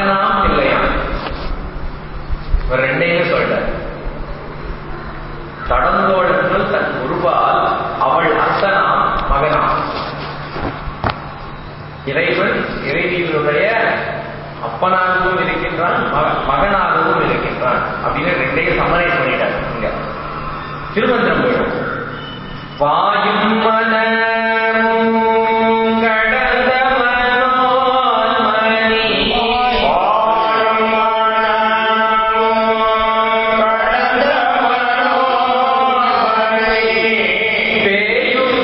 மகனாம் இல்லையாம் இவர் ரெண்டையுமே சொல்றார் கடந்தோழர்கள் தன் குருவால் அவள் அத்தனாம் மகனாம் இறைவன் இறைவியினுடைய அப்பனாகவும் இருக்கின்றான் மக- மகனாகவும் இருக்கின்றான் அப்படின்னு ரெண்டையும் சமரைஸ் பண்ணிட்டார் இங்க திருமந்திரம் போயிடும் வாயும் மனமும் கடந்த மனோன்மணி வாயும் மனமும் கடந்த மனோன்மணி பேயும்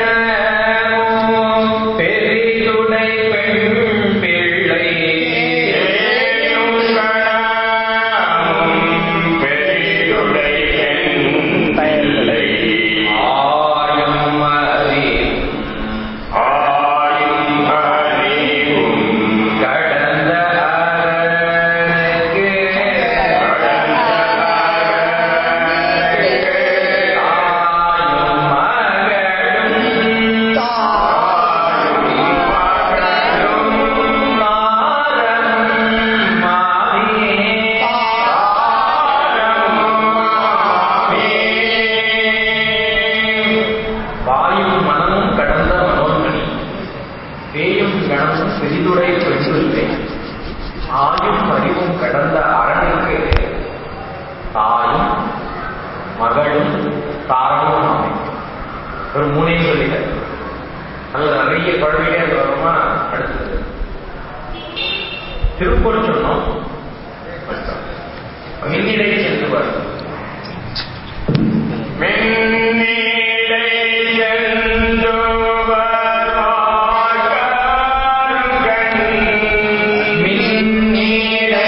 கணமும் பெரிதுடை பெண் பிள்ளை பேயும் கணமும் பெரிதுடை பெண் பிள்ளை ஆயம் அறிவும் ஆயும் அறிவும் கடந்த அரணுக்கு கடந்த அரணுக்கு தாயும் மகளும் தாயும் மகளும் தாரமும் மாறியே வாயும் மனமும் கடந்த மனோன்மணி பேயும் கணமும் பெரிதுடை பெண்ணில்லை ஆயும் அறிவும் கடந்த அரணுக்கு தாயும் மகளும் தாரமும் ஆமை ஒரு மூணையும் சொல்லிட்டேன் அது நிறைய குழந்தைகளே அது வருமா அடுத்தது திருப்பூர் சொன்னோம் மின்னிடை சென்று வரும் மின்னிடை சென்று மின்னிடை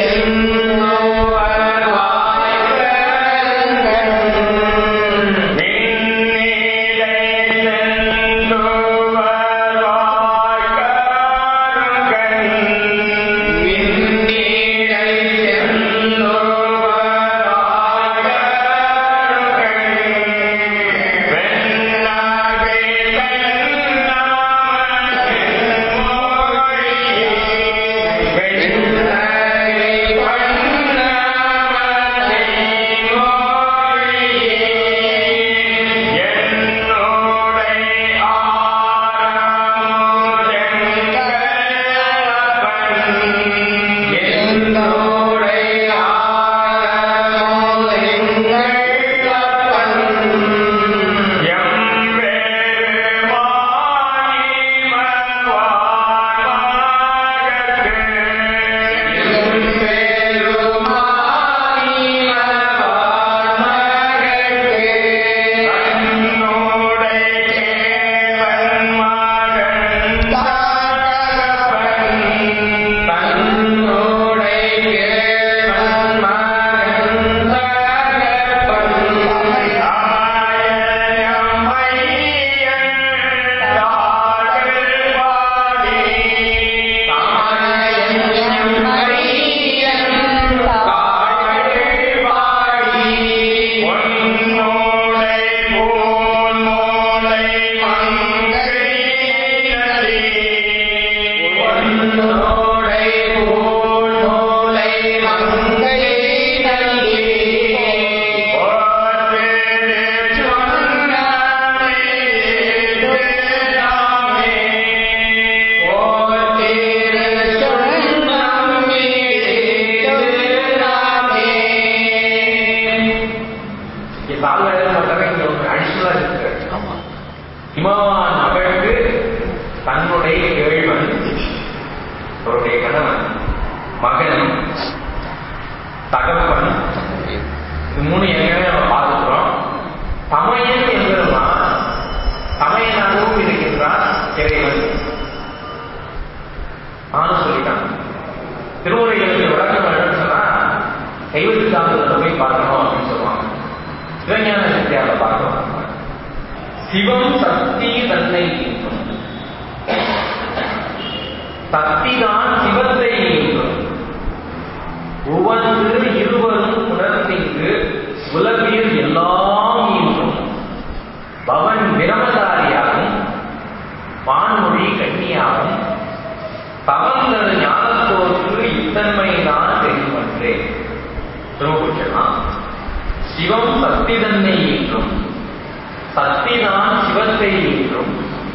தாழ்வாளர் மட்டுமே இங்க ஒரு அடிஷனலா இருக்கு ஆமா இமாவான் மகளுக்கு தன்னுடைய கேழ்வன் அவருடைய கணவன் மகன் தகப்பன் இது மூணு ஏற்கனவே நம்ம பார்த்துக்கிறோம் தமையன் என்பதுதான் தமையனாகவும் இருக்கின்றான் இறைவன் நானும் சொல்லிட்டாங்க திருமுறைகளுக்கு விளக்கம் என்னன்னு சொன்னா தெய்வ சித்தாந்தத்தை போய் பார்க்கணும் அப்படின்னு சொல்லுவாங்க சிவஞான சக்தியால பார்க்கணும் சிவம் சக்தி தன்னை ஈர்க்கும் சக்திதான் சிவத்தை ஈர்க்கும் உவந்து இருவரும் உணர்ந்திங்கு உலகில் எல்லாம் ஈன்றும் பவன் பிரமதாரியாகும் வான்மொழி கன்னியாகும் தவந்தது ஞானத்தோர்க்கு எல்லாம் சிவம் சக்தி தன்னை ஈற்றும் சக்திதான் சிவத்தை ஈற்றும்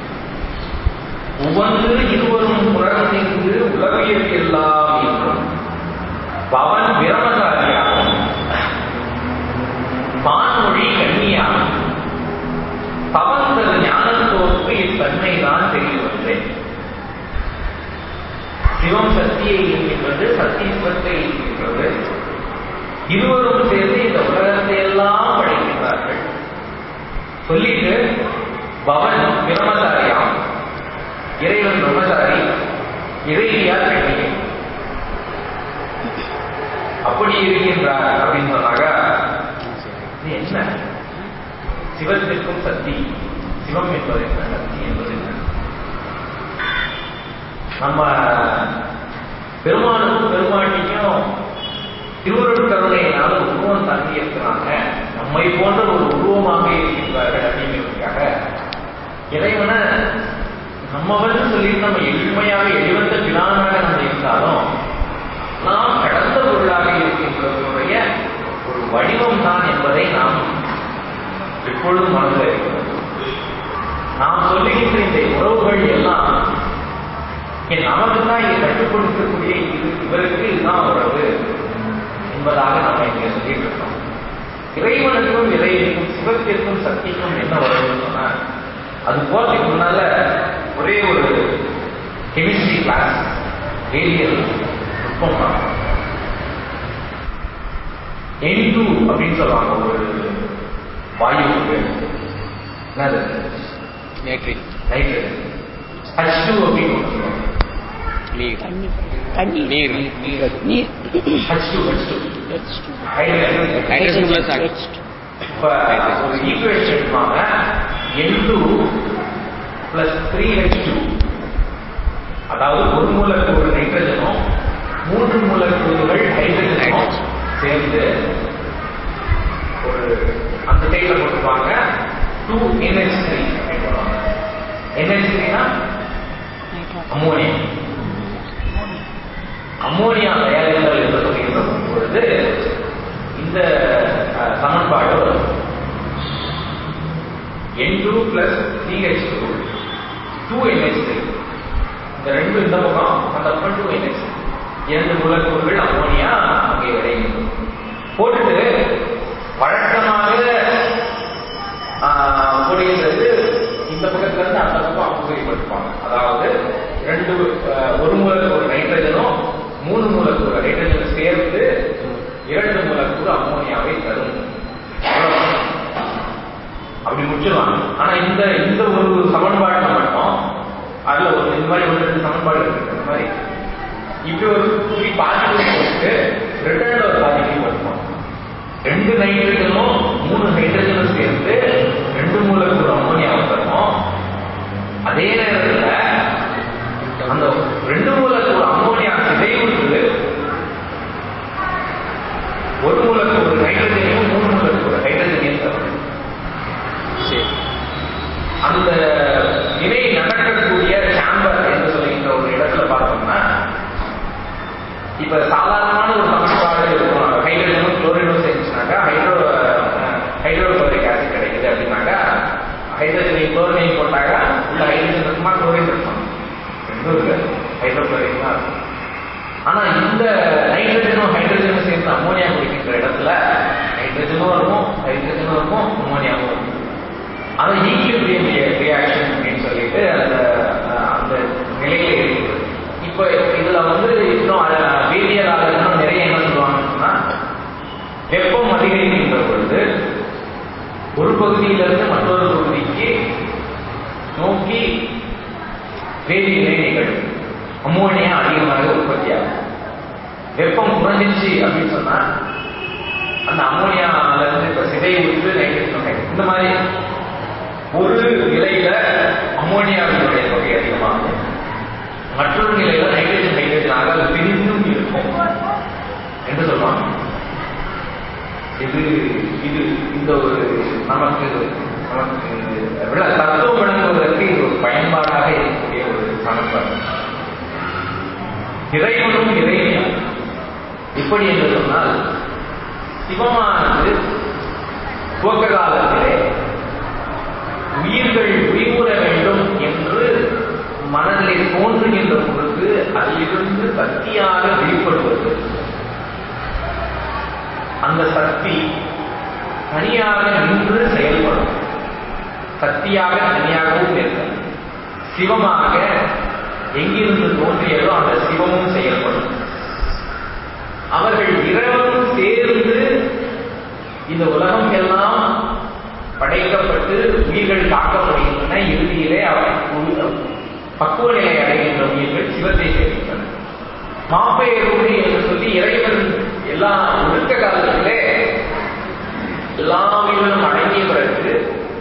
உவந்து இருவரும் புறநின்று உலகியற்கெல்லாம் ஈற்றும் பவன் பிரமசாரியாகும் வான்மொழி கண்ணியாகும் பவந்தது ஞானத்தோருக்கு இத்தன்மைதான் தெரிய வந்தேன் சிவம் சக்தியை இருக்கின்றது சக்தி சிவத்தை இருக்கின்றது இருவரும் சேர்ந்து இந்த உலகத்தை எல்லாம் படைக்கின்றார்கள் சொல்லிட்டு பவன் பிரமசாரியாம் இறைவன் பிரம்மசாரி இறைவியார் கண்ணியை அப்படி இருக்கின்றார் அப்படின்னு சொன்னாங்க இது என்ன சிவத்திற்கும் சக்தி சிவம் என்பது என்ன சக்தி என்பது என்ன நம்ம பெருமானுக்கும் பெருமாட்டிக்கும் திருவருட்கருணையினால உருவம் தங்கி இருக்கிறாங்க நம்மை போன்ற ஒரு உருவமாக இருக்கின்றார்கள் அப்படிங்கிறதுக்காக இறைவனை நம்மவன் சொல்லிட்டு நம்ம எளிமையாக எளிவந்த பிளானாக நம்ம இருந்தாலும் நாம் கடந்த பொருளாக இருக்கின்றவருடைய ஒரு வடிவம் தான் என்பதை நாம் எப்பொழுதும் மனதில் இருக்கிறது நாம் சொல்லுகின்ற இந்த உறவுகள் எல்லாம் என் நமக்கு தான் இதை கட்டுப்படுத்தக்கூடிய இது இவருக்கு இதுதான் உறவு என்பதாக நம்ம இங்க சொல்லிட்டு இருக்கோம் இறைவனுக்கும் இறைவனுக்கும் சிவத்திற்கும் சக்திக்கும் என்ன உறவுன்னு சொன்னா அது போறதுக்கு முன்னால ஒரே ஒரு கெமிஸ்ட்ரி கிளாஸ் வேதியியல் நுட்பம் பார்க்கணும் என் டூ அப்படின்னு சொல்லுவாங்க ஒரு வாயுவுக்கு என்னது நைட்ரிக் நைட்ரஜன் ஹச் டூ அப்படின்னு ஒன்று சொல்லுவாங்க நீர் தண்ணீர் தண்ணீர் நீர் நீர் H two H two H2. Hydrogen hydrogen plus H2. இப்ப ஒரு ஈக்குவேஷன் எடுப்பாங்க N two plus three H two அதாவது ஒரு மூலக்கூறு நைட்ரஜனும் மூன்று மூலக்கூறுகள் ஹைட்ரஜனும் சேர்ந்து ஒரு அந்த சைட்ல போட்டுருப்பாங்க டூ என்ஹெச் த்ரீ அப்படின்னு சொல்லுவாங்க என்ஹெச் த்ரீனா அம்மோனியா அம்மோனியா தயாரித்தல் என்று சொல்கின்ற பொழுது இந்த அஹ், சமன்பாடு வரும் N two plus CH two two NH three இந்த ரெண்டு இந்த பக்கம் அந்த பக்கம் டூ என்ஹெச் இரண்டு மூலக்கூறுகள் அம்மோனியா அங்கே இடையும் போட்டுட்டு வழக்கமாக ஆஹ், பொடியின்றது இந்த பக்கத்துல இருந்து அந்த பக்கம் அமுகைப்படுத்துவாங்க அதாவது ரெண்டு ஆஹ், ஒரு மூலக்கூறு நைட்ரஜனும் மூணு மூலக்கூறு நைட்ரஜன் சேர்த்து இரண்டு மூலக்கூறு அம்மோனியாவை தரும் அவ்வளவுதான். அப்படி முடிச்சிடலாம் ஆனா இந்த இந்த ஒரு சமன்பாடுல மட்டும் அதுல ஒரு இந்த மாதிரி ஒரு ரெண்டு சமன்பாடு இருக்கு இந்த மாதிரி இப்படி ஒரு குறி பாசிட்டிவ் போட்டு ரிட்டர்ன் ஒரு பாசிட்டிவ் பண்ணுவோம் ரெண்டு நைட்ரஜனும் மூணு ஹைட்ரஜனும் சேர்ந்து ரெண்டு மூலக்கூறு அம்மோனியாவை தரும் அதே நேரத்துல அந்த ரெண்டு மூலக்கூறு அம்மோனியா சிதைவுக்கு ஒரு மூலக்கூறு நைட்ரஜனையும் மூணு மூலக்கூறு ஹைட்ரஜனையும் தரும் சரி அந்த நிலை நடக்கக்கூடிய சாம்பர் என்று சொல்லுகின்ற ஒரு இடத்துல பார்த்தோம்னா இப்ப சாதாரணமான ஒரு சமன்பாடு இருக்கும் ஹைட்ரஜனும் குளோரினும் சேர்ந்துச்சுனாக்கா ஹைட்ரோ ஹைட்ரோக்ளோரிக் ஆசிட் கிடைக்குது அப்படின்னாக்கா ஹைட்ரஜனையும் குளோரினையும் போட்டாக்கா உள்ள ஹைட்ரஜன் இருக்குமா குளோரின் இருக்கும் ரெண்டும் இருக்காது ஹைட்ரோக்ளோரிக் தான் இருக்கும் ஆனா இந்த நைட்ரஜனும் ஹைட்ரஜனும் சேர்ந்து அம்மோனியா குடிக்கின்ற இடத்துல நைட்ரஜனும் இருக்கும் ஹைட்ரஜனும் இருக்கும் அம்மோனியாவும் இருக்கும் அது ஈக்குலிபிரியம் ரியாக்ஷன் அப்படின்னு சொல்லிட்டு அந்த அஹ், அந்த நிலையில இருக்குது இப்போ இதுல வந்து இன்னும் அஹ், வேதியியலாளர் இன்னும் நிறைய என்ன சொல்லுவாங்கன்னு சொன்னா வெப்பம் அதிகரிக்கின்ற பொழுது ஒரு பகுதியிலிருந்து மற்றொரு பகுதிக்கு நோக்கி வேதியினை நிகழும் அம்மோனியா அதிகமாக உற்பத்தி ஆகும் வெப்பம் குறைஞ்சிச்சு அப்படின்னு சொன்னா அந்த அம்மோனியால இருந்து இப்ப சிதை விட்டு நைட்ரஜன் தொகை இந்த மாதிரி ஒரு நிலையில அம்மோனியாவினுடைய தொகை அதிகமாகும் மற்றொரு நிலையில நைட்ரஜன் ஹைட்ரஜனாக அது பிரிந்தும் இருக்கும் என்று சொல்லுவாங்க இது இது இந்த ஒரு நமக்கு நமக்கு விட தத்துவம் விளங்குவதற்கு இது ஒரு பயன்பாடாக இருக்கக்கூடிய ஒரு சமன்பாடு இறைவனும் இறைவனும் எப்படி என்று சொன்னால் சிவமானது துவக்க காலத்திலே உயிர்கள் உயிர்வுற வேண்டும் என்று மனதிலே தோன்றுகின்ற பொழுது அதிலிருந்து சக்தியாக வெளிப்படுவது அந்த சக்தி தனியாக நின்று செயல்படும் சக்தியாக தனியாகவும் இருக்காது சிவமாக எங்கிருந்து தோன்றியதோ அந்த சிவமும் செயல்படும் அவர்கள் இரவும் சேர்ந்து இந்த உலகம் எல்லாம் படைக்கப்பட்டு உயிர்கள் காக்கப்படுகின்றன இறுதியிலே அவர் பக்குவ நிலை அடைகின்ற உயிர்கள் சிவத்தை சேர்க்கின்றன மாப்பெயரோடு என்று சொல்லி இறைவன் எல்லா ஒழுக்க காலத்திலே எல்லா உயிர்களும் அடங்கிய பிறகு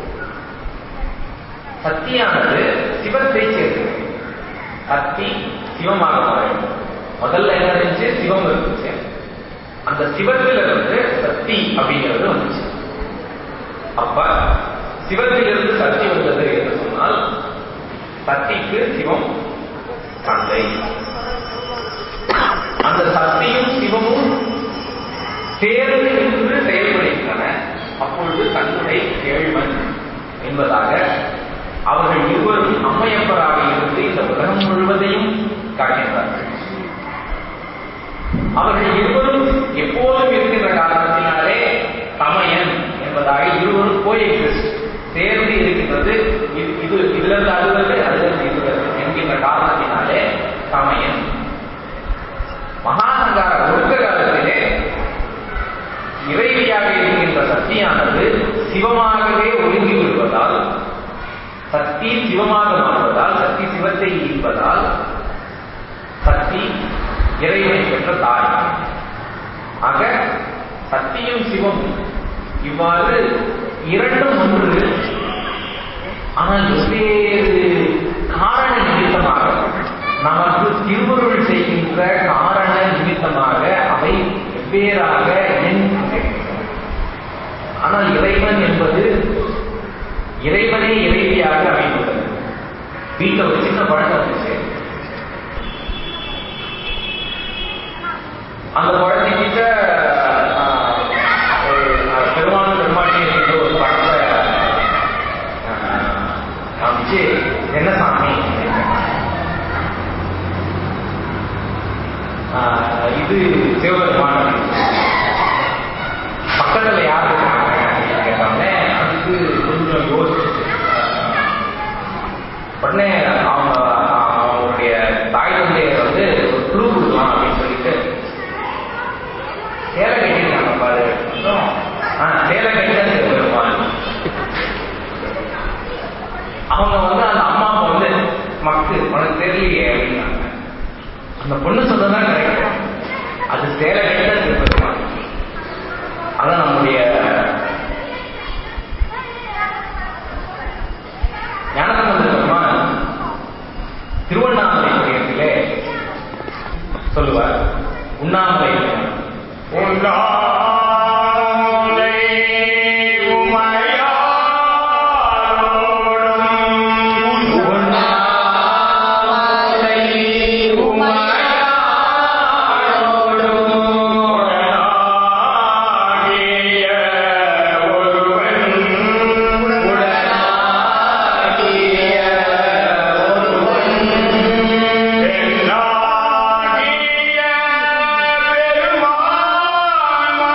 சக்தியானது சிவத்தை சேர்க்கிறது சக்தி சிவமாக மாறும் முதல்ல என்ன இருந்துச்சு சிவம் இருந்துச்சு அந்த சிவத்திலிருந்து சக்தி அப்படிங்கிறது வந்துச்சு அப்ப சிவத்திலிருந்து சக்தி வந்தது என்று சொன்னால் சக்திக்கு சிவம் தந்தை அந்த சக்தியும் சிவமும் சேர்ந்து நின்று செயல்படுகின்றன அப்பொழுது தன்னுடைய கேழ்வன் என்பதாக அவர்கள் இருவரும் அம்மையப்பராக இருந்து இந்த உலகம் முழுவதையும் காக்கின்றார்கள் அவர்கள் இருவரும் எப்போதும் இருக்கின்ற காரணத்தினாலே தமையன் என்பதாக இருவரும் கோஎக்ஸிஸ்ட் சேர்ந்து இருக்கின்றது இது இது இதிலிருந்து அழுவது அதிலிருந்து இருவது என்கின்ற காரணத்தினாலே தமையன் மகாசங்கார ஒழுக்க காலத்திலே இறைவியாக இருக்கின்ற சக்தியானது சிவமாகவே ஒழுங்கி விடுவதால் சக்தி சிவமாக மாறுவதால் சக்தி சிவத்தை ஈர்ப்பதால் சக்தி இறைவனை பெற்ற தாய் ஆக சக்தியும் சிவமும் இவ்வாறு இரண்டும் ஒன்று ஆனால் வெவ்வேறு காரண நிமித்தமாக நமக்கு திருவருள் செய்கின்ற காரண நிமித்தமாக அவை வெவ்வேறாக இயங்குகின்றன ஆனால் இறைவன் என்பது இறைவனே இறைவியாக அமைந்துள்ளது வீட்டில் ஒரு சின்ன பழக்கம் வந்துச்சு அந்த குழந்தைகிட்ட பெருமாள் பெருமாட்டி இருக்கின்ற ஒரு படத்தை ஆஹ், காமிச்சு என்ன சாமி ஆஹ், இது சிவபெருமான் அப்படின்னு சொல்லி. பக்கத்துல யார் இருக்காங்க அப்படின்னு கேட்டாங்க அதுக்கு கொஞ்சம் யோசிச்சு உடனே அவங்க அவங்களுடைய தாய் தந்தையர் வந்து ஒரு க்ளூ கொடுக்கலாம் அப்படின்னு சொல்லிட்டு சேலை கட்டிருக்காங்க பாரு அப்புறம், ஆ சேலை கட்டிதான் சிவபெருமான் அவங்க வந்து அந்த அம்மாவை வந்து மக்கு உனக்கு தெரியலையே அப்படின்னாங்க அந்த பொண்ணு சொன்னதான் கரெக்ட் அது சேலை கட்டிதான் சிவபெருமான் அதான் நம்முடைய ஞானசம்பந்த பெருமான் திருவண்ணாமலை விஷயத்திலே சொல்லுவார் உண்ணாமலை உண்ணாமலை உமையாளோடும் உண்ணாமலை உடனாகிய ஒருவன் உடனாகிய ஒருவன் பெண்ணாகிய பெருமான்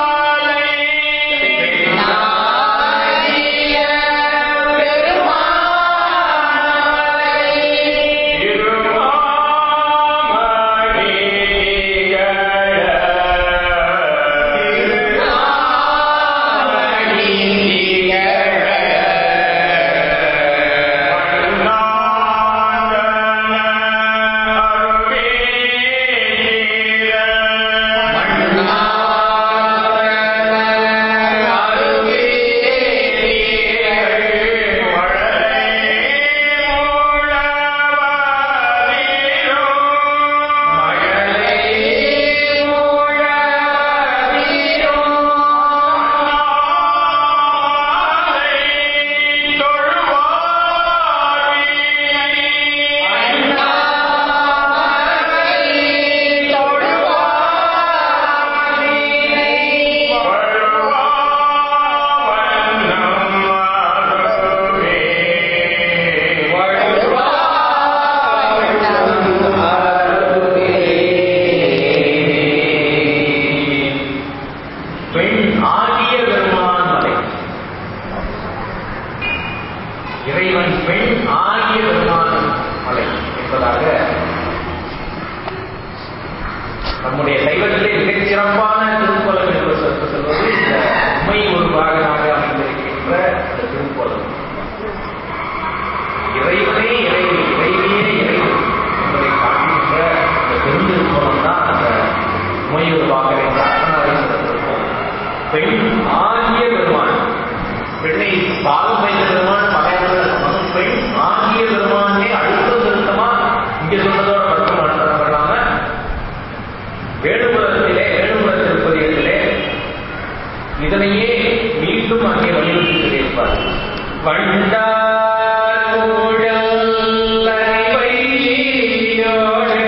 சிறப்பான திருக்கோலம் என்று சொல்~ சொல்வது இந்த உண்மை ஒரு பாகனாக அமைந்திருக்கின்ற இந்த திருக்கோலம் இறைவனே இறைவி இறைவியே இறைவன் என்பதை காட்டுகின்ற இந்த பெருந்திருக்கோலம் தான் அந்த உமையூர் பாகர் என்ற அர்த்தநாதீஸ்வரர் திருக்கோலம் பெண் ஆகிய பெருமான் பெண்ணை பாகம் வைத்த பெருமான் பல இடத்துல சொன்னாலும் பெண் ஆகிய பெருமானே அடுத்த திருத்தமா இங்க சொன்னதோட மட்டும் நடத்தம் இல்லாம வேணுகுலத்திலே வேணுகுல திருப்பதிகளிலே இதனையே மீண்டும் அங்கே வலியுறுத்தி சொல்லியிருப்பார் வண்டார் ஊழல் அறிவையோடு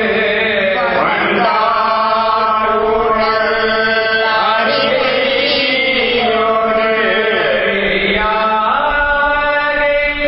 யாரை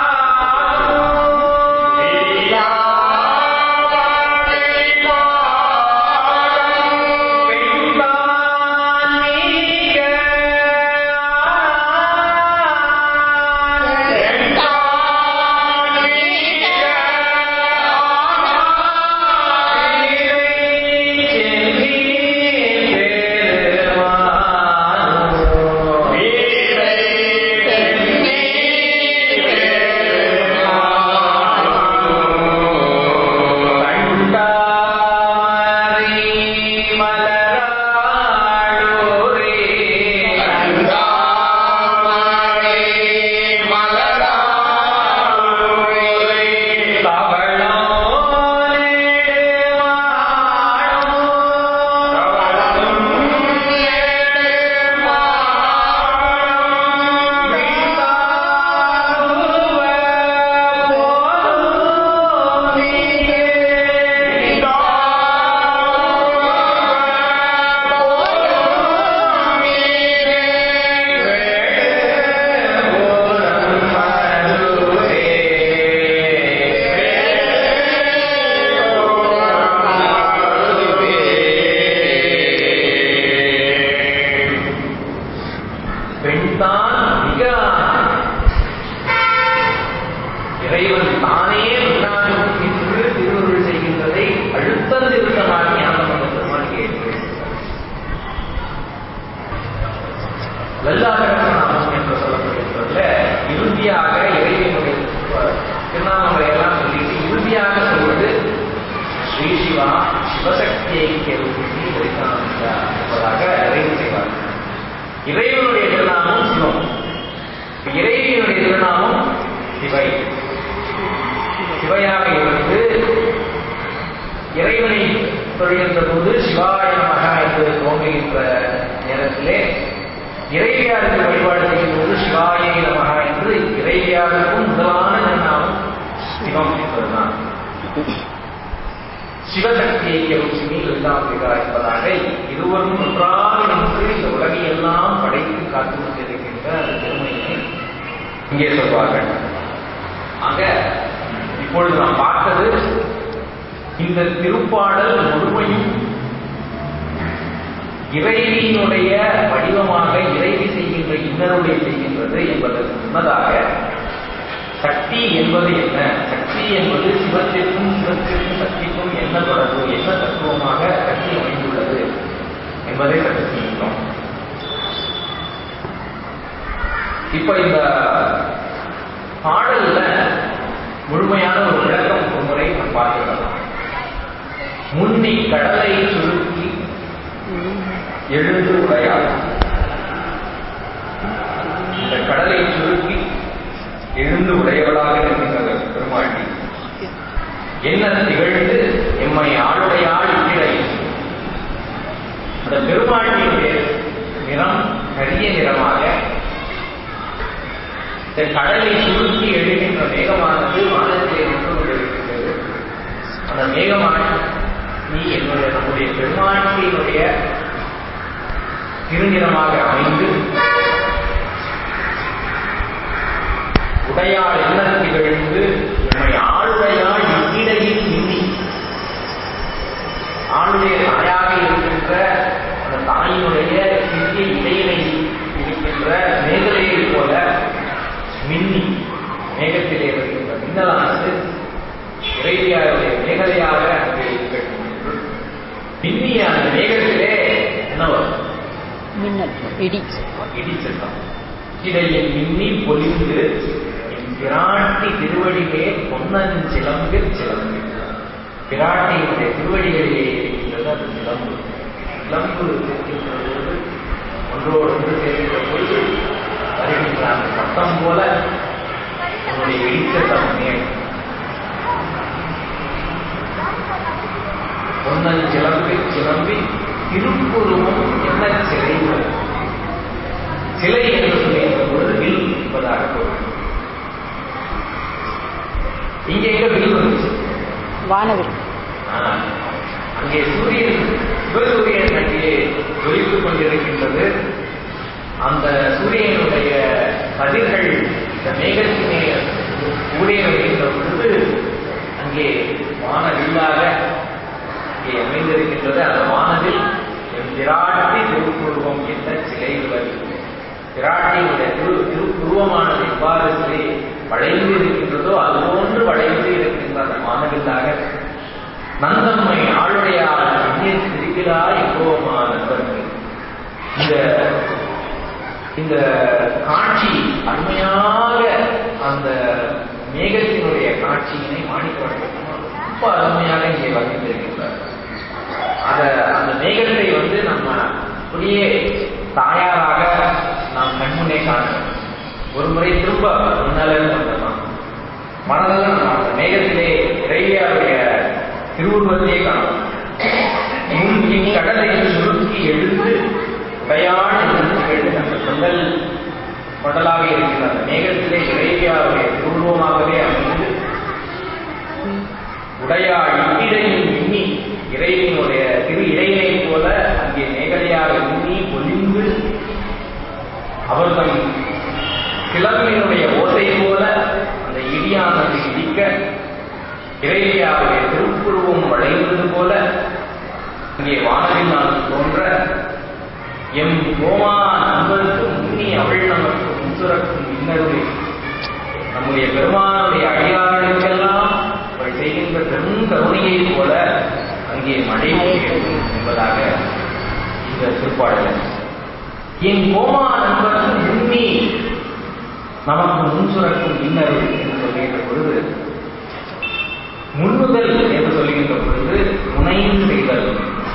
பெண்தான் மிக இறைவன் தானே பெண்ணாக நின்று திருவருள் செய்கின்றதை அழுத்தம் திருத்தமாக ஞானம் பெருமான் கேட்டு லல்லாகரநாமம் என்று சொல்லப்படுகின்றதுல இறுதியாக இறைவனுடைய திருநாமங்களை எல்லாம் சொல்லிட்டு இறுதியாக சொல்வது ஸ்ரீ சிவா சிவசக்தியை கேள்வி வெளிக்கான என்பதாக நிறைவு செய்வார்கள் இறைவனுடைய திருநாமம் சிவம் இறைவனுடைய திருநாமம் சிவை சிவையாக இருந்து இறைவனை தொழுகின்ற போது சிவாய நமக என்று தோன்றுகின்ற நேரத்திலே இறைவியாருக்கு வழிபாடு செய்யும் போது சிவாய நமக என்று இறைவியாருக்கும் முதலான திருநாமம் சிவம் என்பதுதான் சிவசக்தியை யோசினி லலிதாம்பிகா என்பதாக இருவரும் ஒன்றாக நின்று இந்த உலகை எல்லாம் படைத்து காத்து கொண்டிருக்கின்ற அந்த பெருமையை இங்கே சொல்வார்கள் ஆக இப்பொழுது நாம் பார்த்தது இந்த திருப்பாடல் முழுமையும் இறைவியினுடைய வடிவமாக இறைவி செய்கின்ற இன்னருளை செய்கின்றது என்பதற்கு முன்னதாக சக்தி என்பது என்ன சக்தி என்பது சிவத்திற்கும் சிவத்திற்கும் சக்திக்கும் என்ன தொடர்பு என்ன தத்துவமாக சக்தி அமைந்துள்ளது என்பதை சற்று சிந்தித்தோம் இப்ப இந்த பாடல்ல முழுமையான ஒரு விளக்கம் ஒரு முறை நாம் பார்த்துக்கலாம் முன்னி கடலை சுருக்கி எழுந்து உடையாள் இந்த கடலை சுருக்கி எழுந்து உடையவளாக இருக்கின்ற பெருமாட்டி என்ன திகழ்ந்து எம்மை ஆளுடையாள் இடை அந்த பெருமாட்டியுடைய நிறம் கரிய நிறமாக இந்த கடலை சுருக்கி எழுகின்ற மேகமானது வானத்திலே நின்று கொண்டிருக்கின்றது அந்த மேகமான நீ என்னுடைய நம்முடைய பெருமாட்டியினுடைய திருநிறமாக அமைந்து உடையாள் என்ன திகழ்ந்து நம்மை ஆளுடையாள் இடையில் நின்னி ஆளுடைய தாயாக இருக்கின்ற அந்த தாயினுடைய சிறிய இடையினை இருக்கின்ற மேகலையைப் போல மின்னி மேகத்திலே வருகின்ற மின்னலானது இறைவியாருடைய மேகலையாக அங்கே இருக்கட்டும் என்று மின்னிய அந்த மேகத்திலே இடி இடிச்சட்டம் இடையில் மின்னி பொலிந்து என் பிராட்டி திருவடிகளே பொன்னன் சிலம்பில் சிலம்பு பிராட்டியினுடைய திருவடிகளிலே இருக்கின்றது அது சிலம்பு சிலம்பு இருக்கின்ற போது ஒன்றோடு ஒன்று சேர்க்கின்ற பொழுது வருகின்ற அந்த சத்தம் போல உன்னுடைய இடிச்சட்டம் மேல் பொன்னன் சிலம்பில் சிலம்பி திருப்புருவம் என்ன சிலைகள் சிலை என்று சொல்லுகின்ற பொழுது வில் என்பதாக பொருள் இங்கே எங்க வில் வந்துச்சு வானவில் ஆ, அங்கே சூரியன் சிவசூரியன் அங்கே ஜொலித்துக் கொண்டிருக்கின்றது அந்த சூரியனுடைய கதிர்கள் இந்த மேகத்தினே ஊடே வருகின்ற பொழுது அங்கே வானவில்லாக அங்கே அமைந்திருக்கின்றது அந்த வானவில் என் பிராட்டி திருப்புருவம் என்ற சிலைகள் பிராட்டியினுடைய திரு திருப்புருவமானது எவ்வாறு சிலை வளைந்து இருக்கின்றதோ அதுபோன்று வளைந்து இருக்கின்ற அந்த வானவில்லாக நந்தம்மை ஆளுடையார் அந்நியர் திருக்கிறாய் எப்போமா நண்பர்கள் இந்த இந்த காட்சி அருமையாக அந்த மேகத்தினுடைய காட்சியினை மாணிக்கவர்கள் ரொம்ப அருமையாக இங்கே வர்ணித்திருக்கின்றார் அத அந்த மேகத்தை வந்து நம்ம அப்படியே தாயாராக நாம் கண்முன்னே காணணும் ஒரு முறை திரும்ப முன்னாலே வந்துடலாம் மனதில் நம்ம அந்த மேகத்திலே இறைவியாருடைய திருவுருவத்தையே காணலாம் முன் இக்கடலை சுருக்கி எழுந்து உடையாடு இருந்து எழுந்து அந்த முதல் மடலாக இருக்கிற அந்த மேகத்திலே இறைவியாருடைய திருவுருவமாகவே அமைந்து உடையாள் இடையில் மின்னி இறைவனுடைய திரு இடையினை போல அங்கே மேகலையாக மின்னி பொலிந்து அவர்கள் கிளம்பினுடைய ஓசை போல அந்த இடியானது இடிக்க இறைவியாவுடைய திருப்புருவம் வளைந்தது போல இங்கே வானவில் நான் தோன்ற எம் கோமா நண்பருக்கு முன்னி அவள் நமக்கு முன்சுரக்கும் இன்னருளை நம்முடைய பெருமானுடைய அடியார்களுக்கெல்லாம் அவள் செய்கின்ற பெரும் கருணையைப் போல அங்கே மழை பெய்யும் என்பதாக இந்த திருப்பாடல் என் கோமா நண்பருக்கு முன்னி நமக்கு முன்சுரக்கும் இன்னருள் என்று சொல்லுகின்ற பொழுது முன்னுதல் என்று சொல்லுகின்ற பொழுது முனைந்து செய்தல்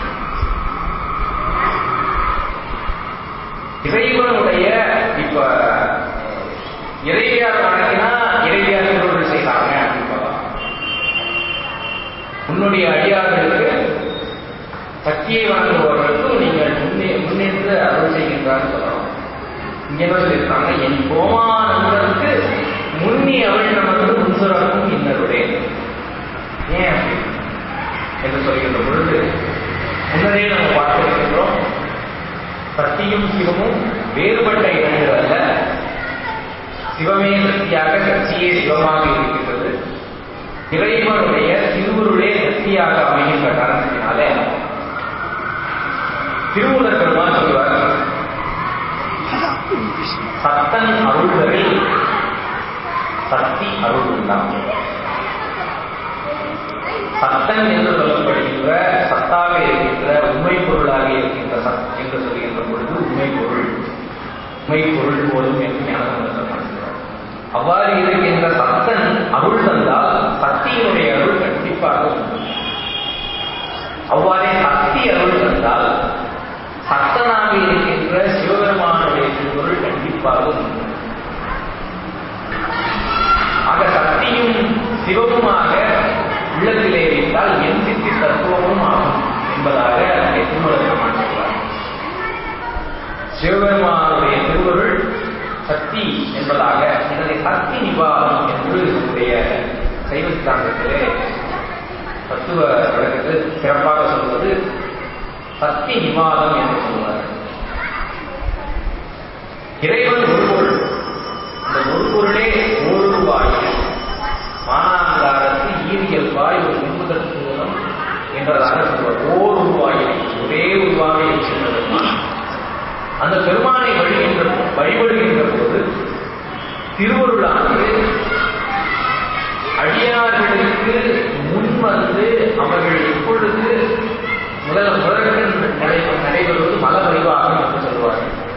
இறைவனுடைய இப்ப இறைவியார் வணங்கினா இறைவியார் திருவள்ளுவர் செய்தாங்க அப்படின்னு சொல்லலாம் உன்னுடைய அடியார்களுக்கு சக்தியை வணங்குபவர்களுக்கு நீங்கள் முன்னே முன்னின்று அருள் செய்கின்றார் சொல்லலாம் இங்க என்ன சொல்லியிருக்காங்க என் கோமானந்தருக்கு முன்னி அவள் நமக்கு முன்சுரக்கும் இன்னருடைய ஏன் அப்படி என்று சொல்கின்ற பொழுது முன்னரே நம்ம பார்த்திருக்கின்றோம் சக்தியும் சிவமும் வேறுபட்ட இடங்கள் அல்ல சிவமே சக்தியாக சக்தியே சிவமாக இருக்கின்றது இறைவனுடைய திருவுருளே சக்தியாக அமைகின்ற காரணத்தினாலே திருமூலர் பெருமான் சொல்வார் சத்தன் அருள்களில் சக்தி அருள் உண்டாம் சத்தன் என்று சொல்லப்படுகின்ற சத்தாக இருக்கின்ற உண்மை பொருளாக இருக்கின்ற சத் என்று சொல்கின்ற பொழுது உண்மை பொருள் உண்மை பொருள் போதும் என்று ஞானசம்பந்தம் அவ்வாறு இருக்கின்ற சத்தன் அருள் தந்தால் சக்தியினுடைய அருள் கண்டிப்பாக உண்டு அவ்வாறே சக்தி அருள் தந்தால் சத்தனாக இருக்கின்ற சிவபெருமானுடைய திருப்பொருள் கண்டிப்பாக உண்டு ஆக சக்தியும் சிவமுமாக உள்ளத்திலே வைத்தால் என் சித்தி தத்துவமும் ஆகும் என்பதாக அங்கே திருமணம் சொல்வார் சிவபெருமானுடைய திருவருள் சக்தி என்பதாக இதனை சக்தி நிவாரணம் என்று நம்முடைய சைவ சித்தாந்தத்திலே தத்துவ விளக்கத்தில் சிறப்பாக சொல்வது சக்தி நிவாதம் என்று சொல்வார் இறைவன் ஒரு பொருள் இந்த ஒரு பொருளே ஒரு வாயில் மானாங்காரத்து ஈரியல் வாய் ஒரு நிமிடத்து மூலம் என்றதாக சொல்வார் ஓர் உருவாயில் ஒரே உருவாக இருக்கின்றது அந்த பெருமானை வழிகின்ற வழிபடுகின்ற போது திருவருளானது அடியார்களுக்கு முன் வந்து அவர்கள் எப்பொழுது முதல் முதற்கண் நடை நடைபெறுவது மல வழிவாகம் என்று சொல்வார்கள்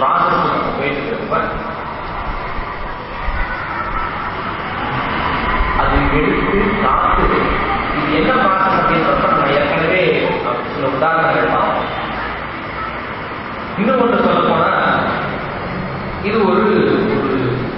ப்ராசஸ் நம்ம போயிட்டு இருக்கப்ப அது எடுத்து காத்து இது என்ன ப்ராசஸ் அப்படின்றப்ப நம்ம ஏற்கனவே சில உதாரணங்கள் பார்த்தோம் இன்னும் ஒன்று சொல்ல போனா இது ஒரு ஒரு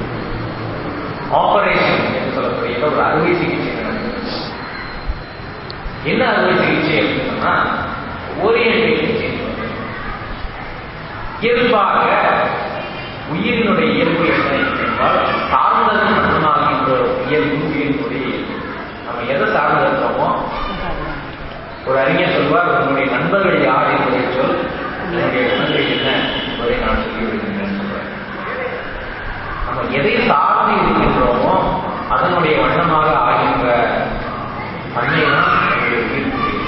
ஆபரேஷன் என்று சொல்லக்கூடிய ஒரு அறுவை சிகிச்சை நடக்குது என்ன அறுவை சிகிச்சை அப்படின்னு சொன்னா ஓரியன்டேஷன் சேஞ்ச் பண்ணுறது இயல்பாக உயிரினுடைய இயல்பு என்ன என்றால் சார்ந்தது மட்டுமாகின்ற இயல்பு உயிரினுடைய இயல்பு நம்ம எதை சார்ந்து இருக்கோமோ ஒரு அறிஞர் சொல்வார் உன்னுடைய நண்பர்கள் யார் என்பதை சொல் உன்னுடைய குணங்கள் என்ன என்பதை நான் சொல்லி விடுகின்றேன் சொல்றேன் நம்ம எதை சார்ந்து இருக்கின்றோமோ அதனுடைய வண்ணமாக ஆகின்ற தன்மை தான் நம்முடைய உயிர்ப்புடைய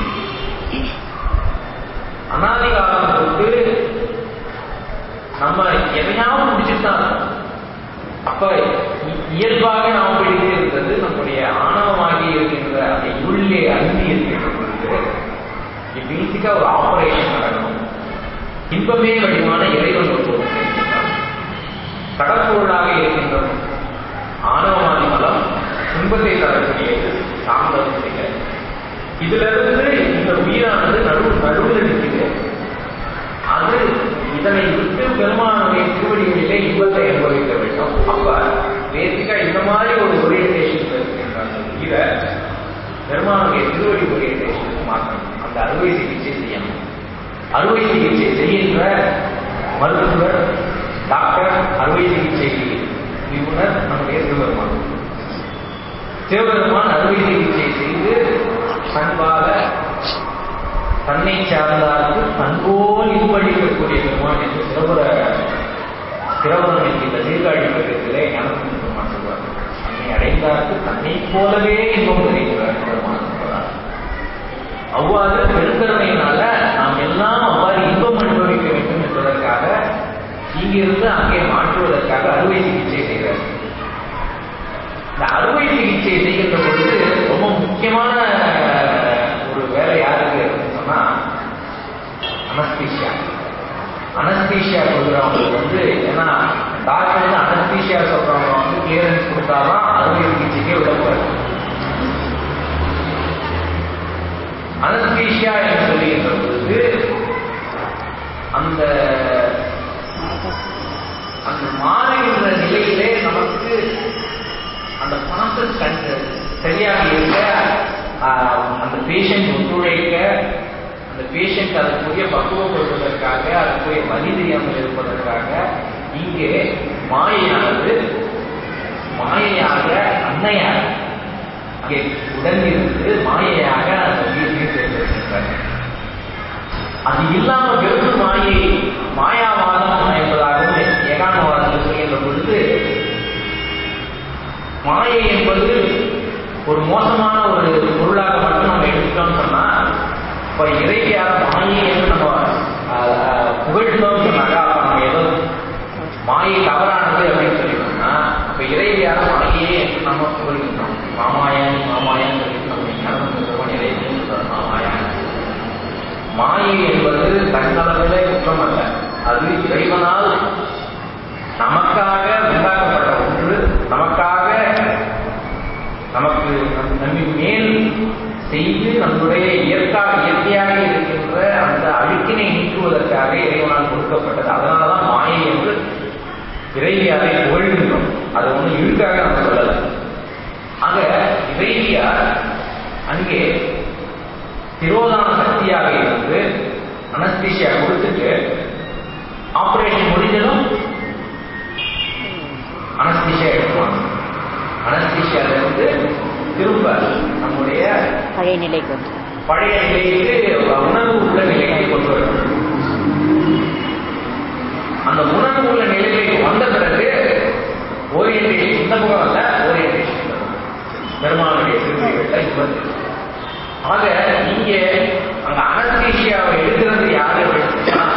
அனாதி காலம் தொட்டு நம்ம எதையாவது முடிச்சுட்டு தான் இருக்கோம். அப்ப இ- இயல்பாக நாம் பிடித்து இருக்கிறது நம்முடைய ஆணவமாகி இருக்கின்ற அந்த உள்ளே அருந்தி இருக்கின்ற பொழுது பேசிக்கா ஒரு ஆபரேஷன் நடக்கணும் இன்பமே வடிவான இறைவன் ஒரு பொருள் இருக்கின்றான் கடற்பொருளாக இருக்கின்ற ஆணவமாதி மலம் துன்பத்தை தரக்கூடியது சார்ந்ததுடைய இதுல இருந்து இந்த உயிரானது நடு நடுவில் நிற்குது அது இதனை விட்டு பெருமானுடைய திருவடிகளிலே இன்பத்தை அனுபவிக்க வேண்டும் அப்ப பேசிக்கா இந்த மாதிரி ஒரு ஓரியன்டேஷன் இருக்கின்ற அந்த உயிரை பெருமானுடைய திருவடி ஓரியன்டேஷனுக்கு மாற்றணும் அந்த அறுவை சிகிச்சை செய்யணும் அறுவை சிகிச்சை செய்கின்ற மருத்துவர் டாக்டர் அறுவை சிகிச்சை நிபுணர் நம்முடைய சிவபெருமான் சிவபெருமான் அறுவை சிகிச்சை செய்து பண்பாக தன்னை சார்ந்தார்க்கு தன்போல் இன்பளிக்கக்கூடிய பெருமான் என்று சிறப்புற சிறப்புரம் என்கின்ற சீர்காழி பக்கத்திலே ஞானத்தின் பெருமான் சொல்வார் தன்னை அடைந்தார்க்கு தன்னை போலவே இன்பம் கிடைக்கிறார் பெருமான் என்பதால் அவ்வாறு பெருந்தன்மையினால நாம் எல்லாம் அவ்வாறு இன்பம் அனுபவிக்க வேண்டும் என்பதற்காக இங்கிருந்து அங்கே மாற்றுவதற்காக அறுவை சிகிச்சை செய்கிறார் இந்த அறுவை சிகிச்சை செய்கின்ற பொழுது ரொம்ப முக்கியமான ஒரு வேலை யாருக்கு அப்படின்னு சொன்னா அனஸ்தீஷியா அனஸ்தீஷியா கொடுக்குறவங்களுக்கு வந்து ஏன்னா டாக்டர் வந்து அனஸ்தீஷியா சொல்றவங்க வந்து கிளியரன்ஸ் கொடுத்தாதான் அறுவை சிகிச்சைக்கே உள்ள போறாரு அனஸ்தீஷியா என்று சொல்லுகின்ற பொழுது அந்த அந்த மாறுகின்ற நிலையிலே நமக்கு அந்த ப்ராசஸ் கண்டு சரியாக இருக்க ஆஹ், அந்த பேஷண்ட் ஒத்துழைக்க அந்த பேஷண்ட் அதற்குரிய பக்குவப்படுவதற்காக அதற்குரிய வழி தெரியாமல் இருப்பதற்காக இங்கே மாயையானது மாயையாக அன்னையாக அங்கே உடனிருந்து மாயையாக அந்த உயிர்களை சேர்ந்திருக்கின்றன அது இல்லாம வெறும் மாயை மாயாவாதம் என்பதாகவும் ஏகாந்தவாதம் சொல்கின்ற பொழுது மாயை என்பது ஒரு மோசமான ஒரு பொருளாக மட்டும் நம்ம எடுத்துட்டோம்னு சொன்னா இப்ப இறைவியார மாயை என்று நம்ம ஆஹ், ஆஹ், புகழ்ந்தோம்னு சொன்னாக்கா அப்ப நம்ம ஏதோ மாயை தவறானது அப்படின்னு சொல்லிட்டோம்னா அப்ப இறைவியார மாயையே என்று நம்ம புகழ்கின்றோம் மாமாயானி மாமாயான்னு சொல்லிட்டு நம்ம ஞானம் பெற்றவன் இறைவியும் சொல்றார் மாமாயான்னு மாயை என்பது தன்னளவிலே குற்றம் அல்ல அது இறைவனால் நமக்காக உண்டாக்கப்பட்ட ஒன்று நமக்காக நமக்கு நம் நம்மின் மேல் செய்து நம்முடைய இயற்கா இயற்கையாக இருக்கின்ற அந்த அழுக்கினை நீக்குவதற்காக இறைவனால் கொடுக்கப்பட்டது அதனாலதான் மாயை என்று இறைவியாரை புகழ்கின்றோம் அது ஒண்ணு இழுக்காக நம்ம சொல்லல ஆக இறைவியார் அங்கே திரோதான சக்தியாக இருந்து அனஸ்தீஷியா கொடுத்துட்டு ஆபரேஷன் முடிஞ்சதும் அனஸ்தீஷியா எடுப்பாங்க அனஸ்தீஷியால இருந்து திரும்ப நம்முடைய பழைய நிலைக்கு வந்து பழைய நிலைக்கு உணர்வு உள்ள நிலைக்கு கொண்டு வரணும் அந்த உணர்வு உள்ள நிலைக்கு வந்த பிறகு ஓரியன்டேஷன் இந்த முகம் அல்ல ஓரியன்டேஷன் இந்த முகம். பெருமானுடைய திருவிழிகள்ல இது வருது ஆக இங்க அங்க அனஸ்தீஷியாவை எடுக்கிறது யாரு அப்படின்னு சொன்னா,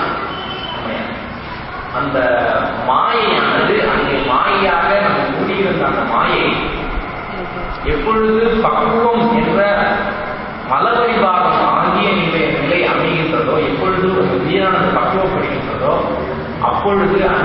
அந்த மாயையானது அங்கே மாயையாக நம்ம மூடியிருந்த அந்த மாயை எப்பொழுது பக்குவம் என்ற மலபரிபாகம் ஆகிய நிலை நிலை அமைகின்றதோ எப்பொழுது ஒரு உயிரானது பக்குவப்படுகின்றதோ அப்பொழுது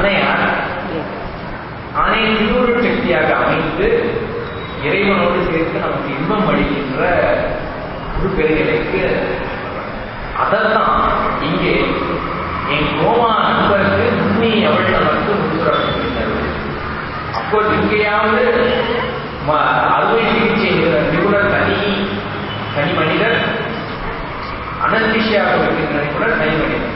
ஆணை திருவுருள் சக்தியாக அமைந்து இறைவனோடு சேர்த்து நமக்கு இன்பம் அளிக்கின்ற ஒரு பெருநிலைக்கு அதைத்தான் இங்கே என் கோமா நண்பருக்கு முன்னி அவள் நமக்கு முன்சுரப்படுகின்றது அப்போ இங்கேயாவது ம- அறுவை சிகிச்சை நிபுணர் தனி தனி மனிதர் அனந்திஷியாக இருக்கின்ற நிபுணர் தனி மனிதர்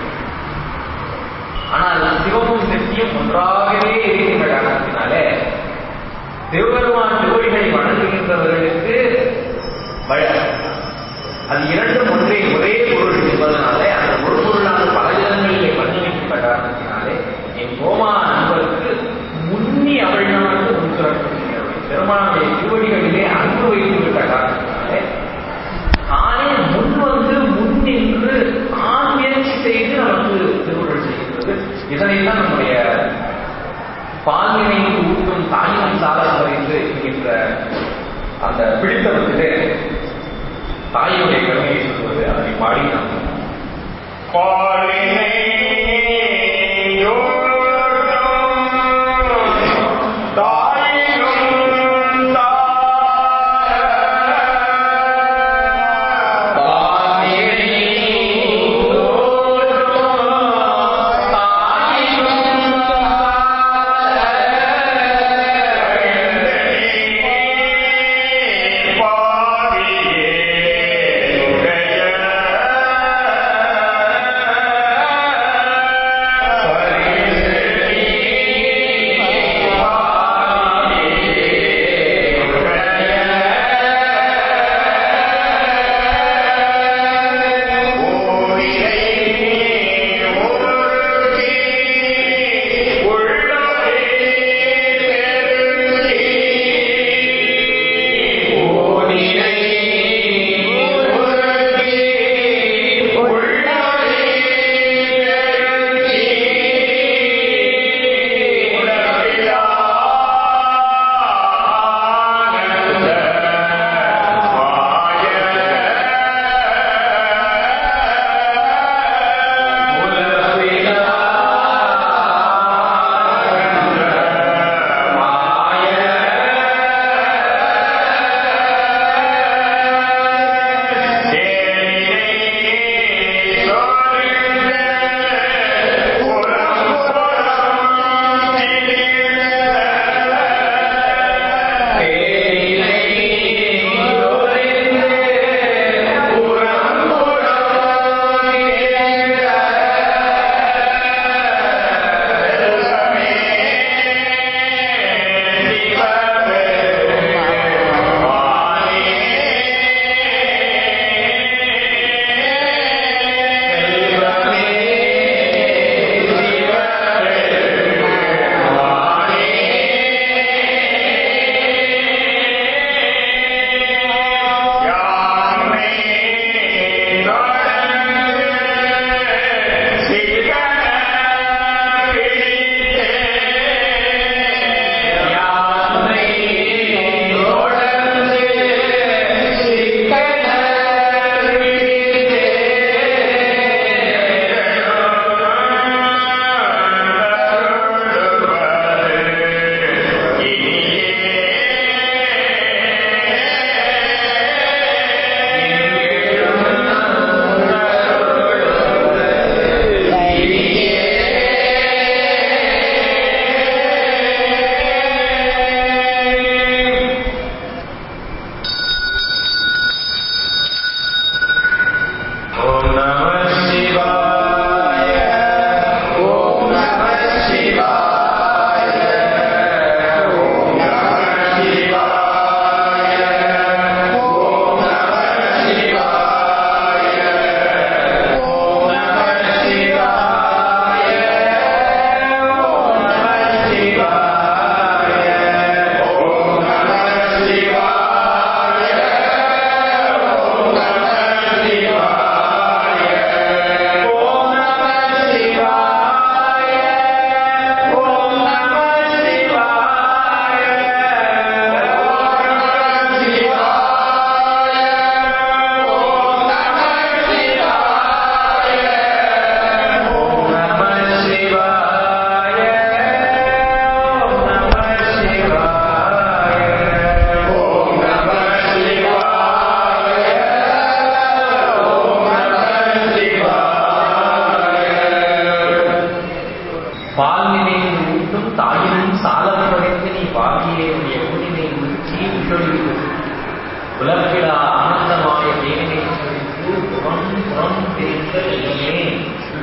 ஆனால் சிவமும் சக்தியும் ஒன்றாகவே இருக்கின்ற காரணத்தினாலே சிவபெருமான் திருவடிகளை வணங்குகின்றவர்களுக்கு வழ- அது இரண்டும் ஒன்றே ஒரே பொருள் என்பதனாலே அந்த ஒரு பொருளான பல விதங்களிலே பண்ணிவிட்ட காரணத்தினாலே என் கோமா நண்பருக்கு முன்னி அவிழ்நாட்டு முன்சுரப்படுகிறது பெருமானுடைய திருவடிகளிலே அன்பு வைத்துவிட்ட காரணத்தினாலே தானே முன் வந்து முன் நின்று தான் முயற்சி செய்து நமக்கு திருவுருள் செய்கின்றது இதனைத்தான் நம்முடைய பால்வினை ஊட்டும் தாயின் சாதம் வரைந்து என்கின்ற அந்த பிடித்தவத்திலே தாயினுடைய கருணையை சொல்வது அதனை பாடி நாம் பாலினை யோகம் தாயினும் பாவியே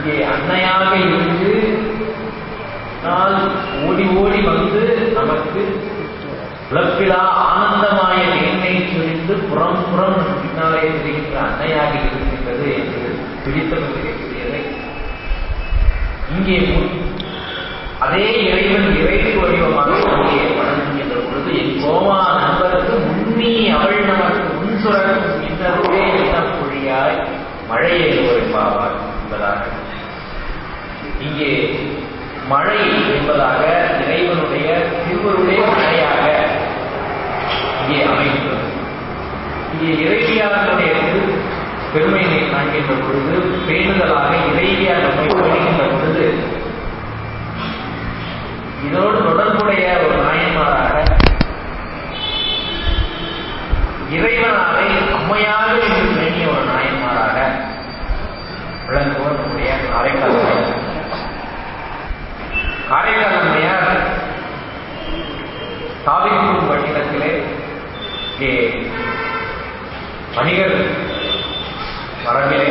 இங்கே அன்னையாக இருந்து நாள் ஓடி ஓடி வந்து நமக்கு உழப்பிலா ஆனந்தமாய தேனை சுரிந்து புறம் புறம் பின்னாலே தெரிகின்ற அன்னையாக இருக்கின்றது என்று பிடித்தவர்களுடையதை இங்கே மு- அதே இறைவன் இறைவு வடிவமாக இங்கே வணங்குகின்ற பொழுது என் கோமா நண்பருக்கு முன்னி அவள் நமக்கு முன் சுரக்கும் இன்னருவே இனப்பொழியாய் மழையை ஒருப்பாவார் என்பதாக இங்கே மழை என்பதாக இறைவனுடைய திருவருடைய மழையாக இங்கே அமைகிறது இங்கே இறைவியாருடைய திரு பெருமையை காண்கின்ற பொழுது பேணுதலாக இறைவியார் நம்மை பேணுகின்ற பொழுது இதோடு தொடர்புடைய ஒரு நாயன்மாராக இறைவனாரை அம்மையாக என்று பேணிய ஒரு நாயன்மாராக விளங்குவோர் நம்முடைய காரைக்கால் அம்மையார். காரைக்கால் அம்மையார் சாவிப்பூர் வட்டினத்திலே இங்கே வணிகர் மரபிலே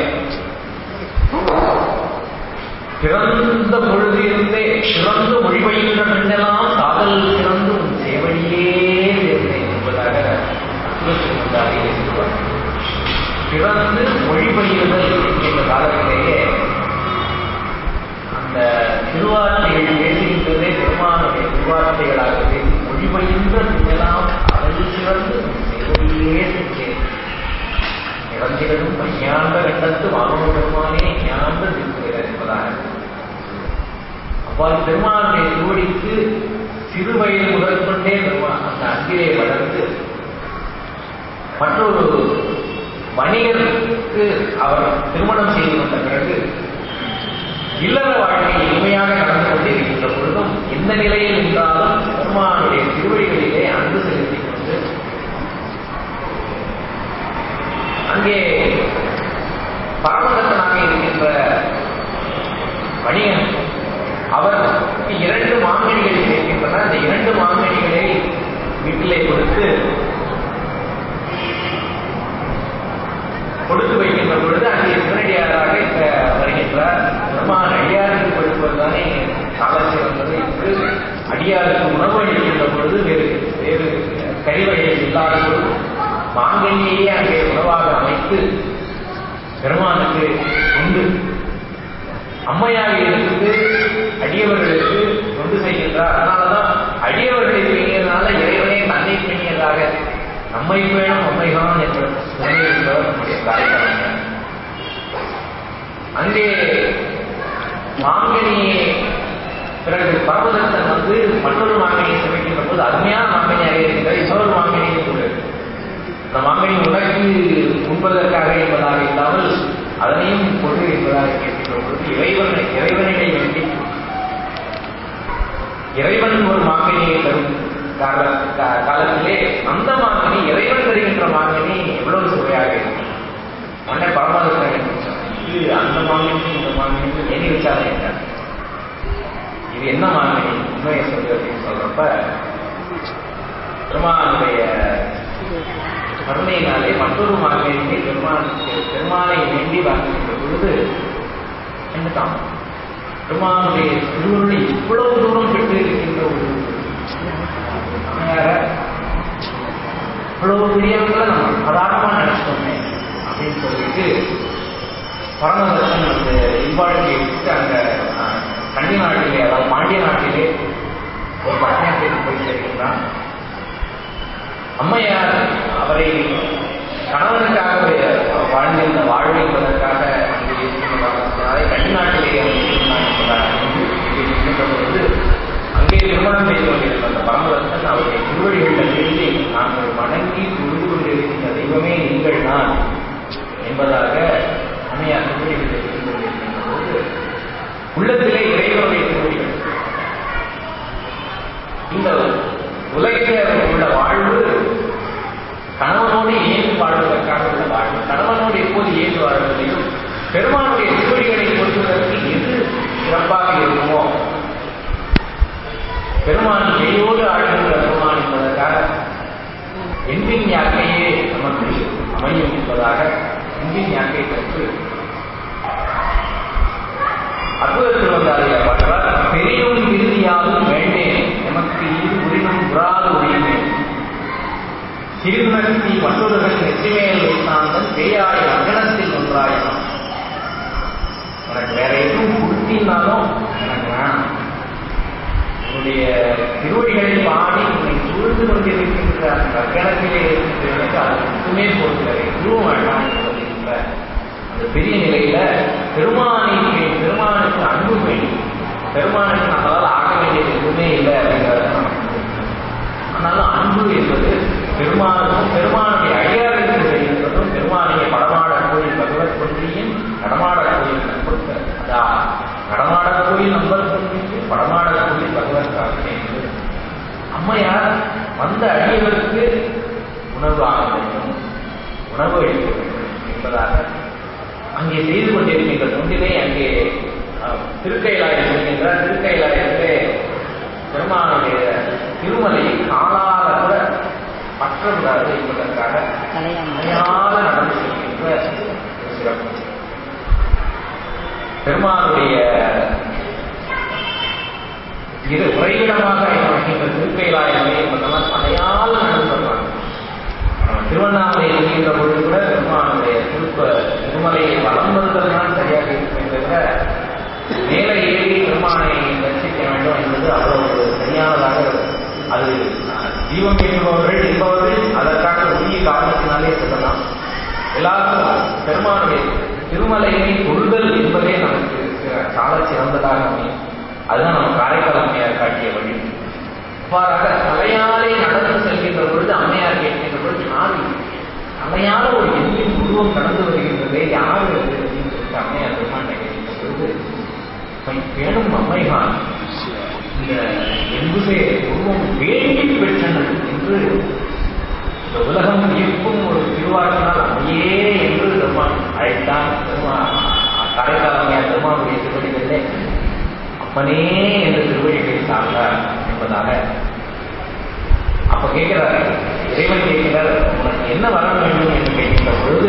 பிறந்த பொழுதிருந்தே சிறந்து மொழிபயின்ற பெண்ணெல்லாம் காதல் சிறந்து உன் சேவடியே சேர்ந்தேன் என்பதாக அசுரசிவந்தாரியை சொல்வார் பிறந்து மொழிபெயர்தல் என்கின்ற காலத்திலேயே அந்த திருவார்த்தைகள் பேசுகின்றதே பெருமானுடைய திருவார்த்தைகளாக பேசி மொழிபெயர்ந்த பெண்ணெல்லாம் காதல் சிறந்து உன் சேவடியே சென்றேன் இறந்திடும் பையாண்ட கண்டத்து வானோர் பெருமானே ஞாண்ட திருக்குகிறார் என்பதாக அவ்வாறு பெருமானுடைய திருவடிக்கு சிறு வயது முதல் கொண்டே பெருமான் அந்த அன்பிலே வளர்ந்து மற்றொரு வணிகருக்கு அவர் திருமணம் செய்து கொண்ட பிறகு இல்லற வாழ்க்கை இனிமையாக நடந்து கொண்டிருக்கின்ற பொழுதும் எந்த நிலையில் இருந்தாலும் பெருமானுடைய திருவடிகளிலே அன்பு செலுத்திக் கொண்டு அங்கே பரமதத்தனாக இருக்கின்ற வணிகன் அவர் இரண்டு மாங்கனிகள் இருக்கின்றன அந்த இரண்டு மாங்கனிகளை வீட்டிலே கொடுத்து கொடுத்து வைக்கின்ற பொழுது அங்கே சிவனடியாராக இப்ப வருகின்றார் பெருமான் அடியாருக்கு கொடுப்பதுதானே சால சிறந்தது என்று அடியாருக்கு உணவு அளிக்கின்ற பொழுது வேறு வேறு கறிவகைகள் இல்லாத பொழுது மாங்கனியையே அங்கே உணவாக அமைத்து பெருமானுக்கு உண்டு அம்மையாக இருந்து அடியவர்களுக்கு தொண்டு செய்கின்றார் அதனாலதான் அடியவர்களை பேணியதுனால இறைவனே தன்னை பேணியதாக நம்மை பேணும் அம்மைதான் என்ற நிலையிருந்தவர் நம்முடைய காரைக்காலங்க அங்கே மாங்கனியை பிறகு பரமதத்தன் வந்து மற்றொரு மாங்கனியை சமைக்கின்ற போது அருமையான மாங்கனியாக இருக்கின்ற இன்னொரு மாங்கனியை சொல்லுது அந்த மாங்கனி உனக்கு உண்பதற்காக என்பதாக இல்லாமல் அதனையும் கொண்டு என்பதாக கேட்கின்ற பொழுது இறைவன் இறைவனிடை வேண்டி இறைவன் ஒரு மாங்கனியை தரும் கால கா- காலத்திலே அந்த மாங்கனி இறைவன் தருகின்ற மாங்கனி எவ்வளவு சுவையாக இருக்கும் உடனே பரமாதத்தன் இது அந்த மாங்கனி இந்த மாங்கனி எண்ணி வச்சாலே என்ன இது என்ன மாங்கனி உண்மையை சொல்லு அப்படின்னு சொல்றப்ப பெருமானுடைய கருணையினாலே மற்றொரு மாங்கனியை பெருமான் பெருமானை வேண்டி வாங்குகின்ற பொழுது என்னதான் பெருமானுடைய திருவருளை இவ்வளவு தூரம் பெற்று இருக்கின்ற ஒரு அம்மையார இவ்வளவு பெரியவங்களை நம்ம சாதாரணமா நினைச்சோமே அப்படின்னு சொல்லிட்டு பரமதத்தன் அந்த இல்வாழ்க்கையை விட்டு அங்க அஹ், கன்னி நாட்டிலே அதாவது பாண்டிய நாட்டிலே ஒரு பட்டணத்திற்கு போய் சேர்க்கின்றான் அம்மையார் அவரை கணவனுக்காக வாழ்ந்திருந்த வாழ்வு என்பதற்காக அங்கே இருக்கின்ற காரணத்தினாலே கன்னிநாட்டிலே அவர் இருந்தார் என்பதாக இங்கே இருக்கின்ற பொழுது அங்கே திருமணம் செய்து கொண்டிருந்த அந்த பரமதத்தன் அவருடைய திருவடிகளில் எழுதி நாங்கள் வணங்கி தொழுது கொண்டிருக்கின்ற தெய்வமே நீங்கள் தான் என்பதாக அம்மையார் திருவடிகளில் எழுதி கொண்டிருக்கின்ற போது உள்ளத்திலே இறைவனுடைய திருவடிகள் இந்த உலகில் உள்ள வாழ்வு கணவனோடு ஏந்து வாழ்வதற்காக உள்ள வாழ்வு கணவனோடு எப்போது ஏந்து வாழ்வதிலும் பெருமானுடைய திருவடிகளை கொடுப்பதற்கு எது சிறப்பாக இருக்குமோ பெருமான் வெளியோடு ஆழ்கின்ற பெருமான் என்பதற்காக என்பின் யாக்கையே நமக்கு அமையும் என்பதாக என்பின் யாக்கை பெற்று அற்புதத்தில் வந்தார்கள் பாடுவார் பெரியும் இறுதியாலும் வேண்டேன் எமக்கு இது உரினும் உறாது உரிமை திருநக்தி மற்றொருகள் நெற்றிமேல் வைத்தாந்தன் பேயாய் அங்கனத்தில் ஒன்றாயினான் எனக்கு வேற எதுவும் கொடுத்தீங்கனாலும் எனக்கு வேணாம் உன்னுடைய திருவடிகளை பாடி உன்னை சூழ்ந்து கொண்டிருக்கின்ற அந்த அங்கனத்திலே இருக்கின்ற எனக்கு அது மட்டுமே போகிறது எதுவும் வேண்டாம் என்று சொல்லுகின்ற அந்த பெரிய நிலையில பெருமானிக்கு பெருமானுக்கு அன்பு வேண்டும் பெருமானுக்கு நம்மளால் ஆக வேண்டியது எதுவுமே இல்லை அப்படிங்கிறத நமக்கு புரியும். ஆனாலும் அன்பு என்பது பெருமானுக்கும் பெருமானுடைய அடியார்களுக்கு செய்கின்றதும் பெருமானுடைய படமாட கோயில் பகவத் கொன்றியின் நடமாட கோயில் கொடுத்த அதான் நடமாட கோயில் நம்பர் கொன்றிக்கு படமாட கோயில் பகவத் காரணம் என்பது அம்மையார் வந்த அடியவருக்கு உணவு ஆக வேண்டும் உணவு அளிக்க வேண்டும் என்பதாக அங்கே செய்து கொண்டிருக்கின்ற தொண்டிலே அங்கே அஹ், திருக்கைலாயம் இருக்கின்ற திருக்கைலாயத்திலே பெருமானுடைய திருமலையை காலால கூட பற்றக்கூடாது என்பதற்காக தலையாம நிலையாக நடந்து செல்கின்ற ஒரு சிறப்பு பெருமானுடைய இது உறைவிடமாக இருக்கின்ற திருக்கைலாயமே என்பதெல்லாம் தலையால் நடந்து வருவாங்க நம்ம திருவண்ணாமலை இருக்கின்ற பொழுது கூட பெருமானுடைய திருப்ப திருமலையை வலம் வருவதுதான் சரியாக இருக்கும் தவிர மேலே ஏறி பெருமானை தரிசிக்க வேண்டும் என்பது அவ்வளவு ஒரு சரியானதாக அது அஹ், தீபம் ஏற்றுபவர்கள் என்பவர்கள் அதற்காக உரிய காரணத்தினாலே சொல்லலாம் எல்லாருக்கும் பெருமானுடைய திருமலையை தொழுதல் என்பதே நமக்கு சால சிறந்ததாக அமையும் அதுதான் நம்ம காரைக்கால் அம்மையார் காட்டிய வழி இவ்வாறாக தலையாலே நடந்து செல்கின்ற பொழுது அம்மையார் கேட்கின்ற பொழுது யார் இது? தலையால ஒரு எண்ணின் உருவம் கடந்து வருகின்றதே யார் இது அப்படின்னு சொல்லிட்டு அம்மையார் பெருமாண்டை கேட்கின்ற பொழுது "உம்மை பேணும் அம்மைதான் இந்த என்பதே உருவம் வேண்டி பெற்றனர் என்று இந்த உலகம் இருக்கும் ஒரு திருவாக்கினால் அம்மையே என்று பெருமான் அழைத்தான் பெருமான் கரைக்காலமையார் பெருமானுடைய திருவடிகளிலே அப்பனே என்று திருவடிகளை சார்ந்தார் என்பதாக அப்ப கேட்கிறார் இறைவன் கேட்கிறார் உனக்கு என்ன வர வேண்டும் என்று கேட்கின்ற பொழுது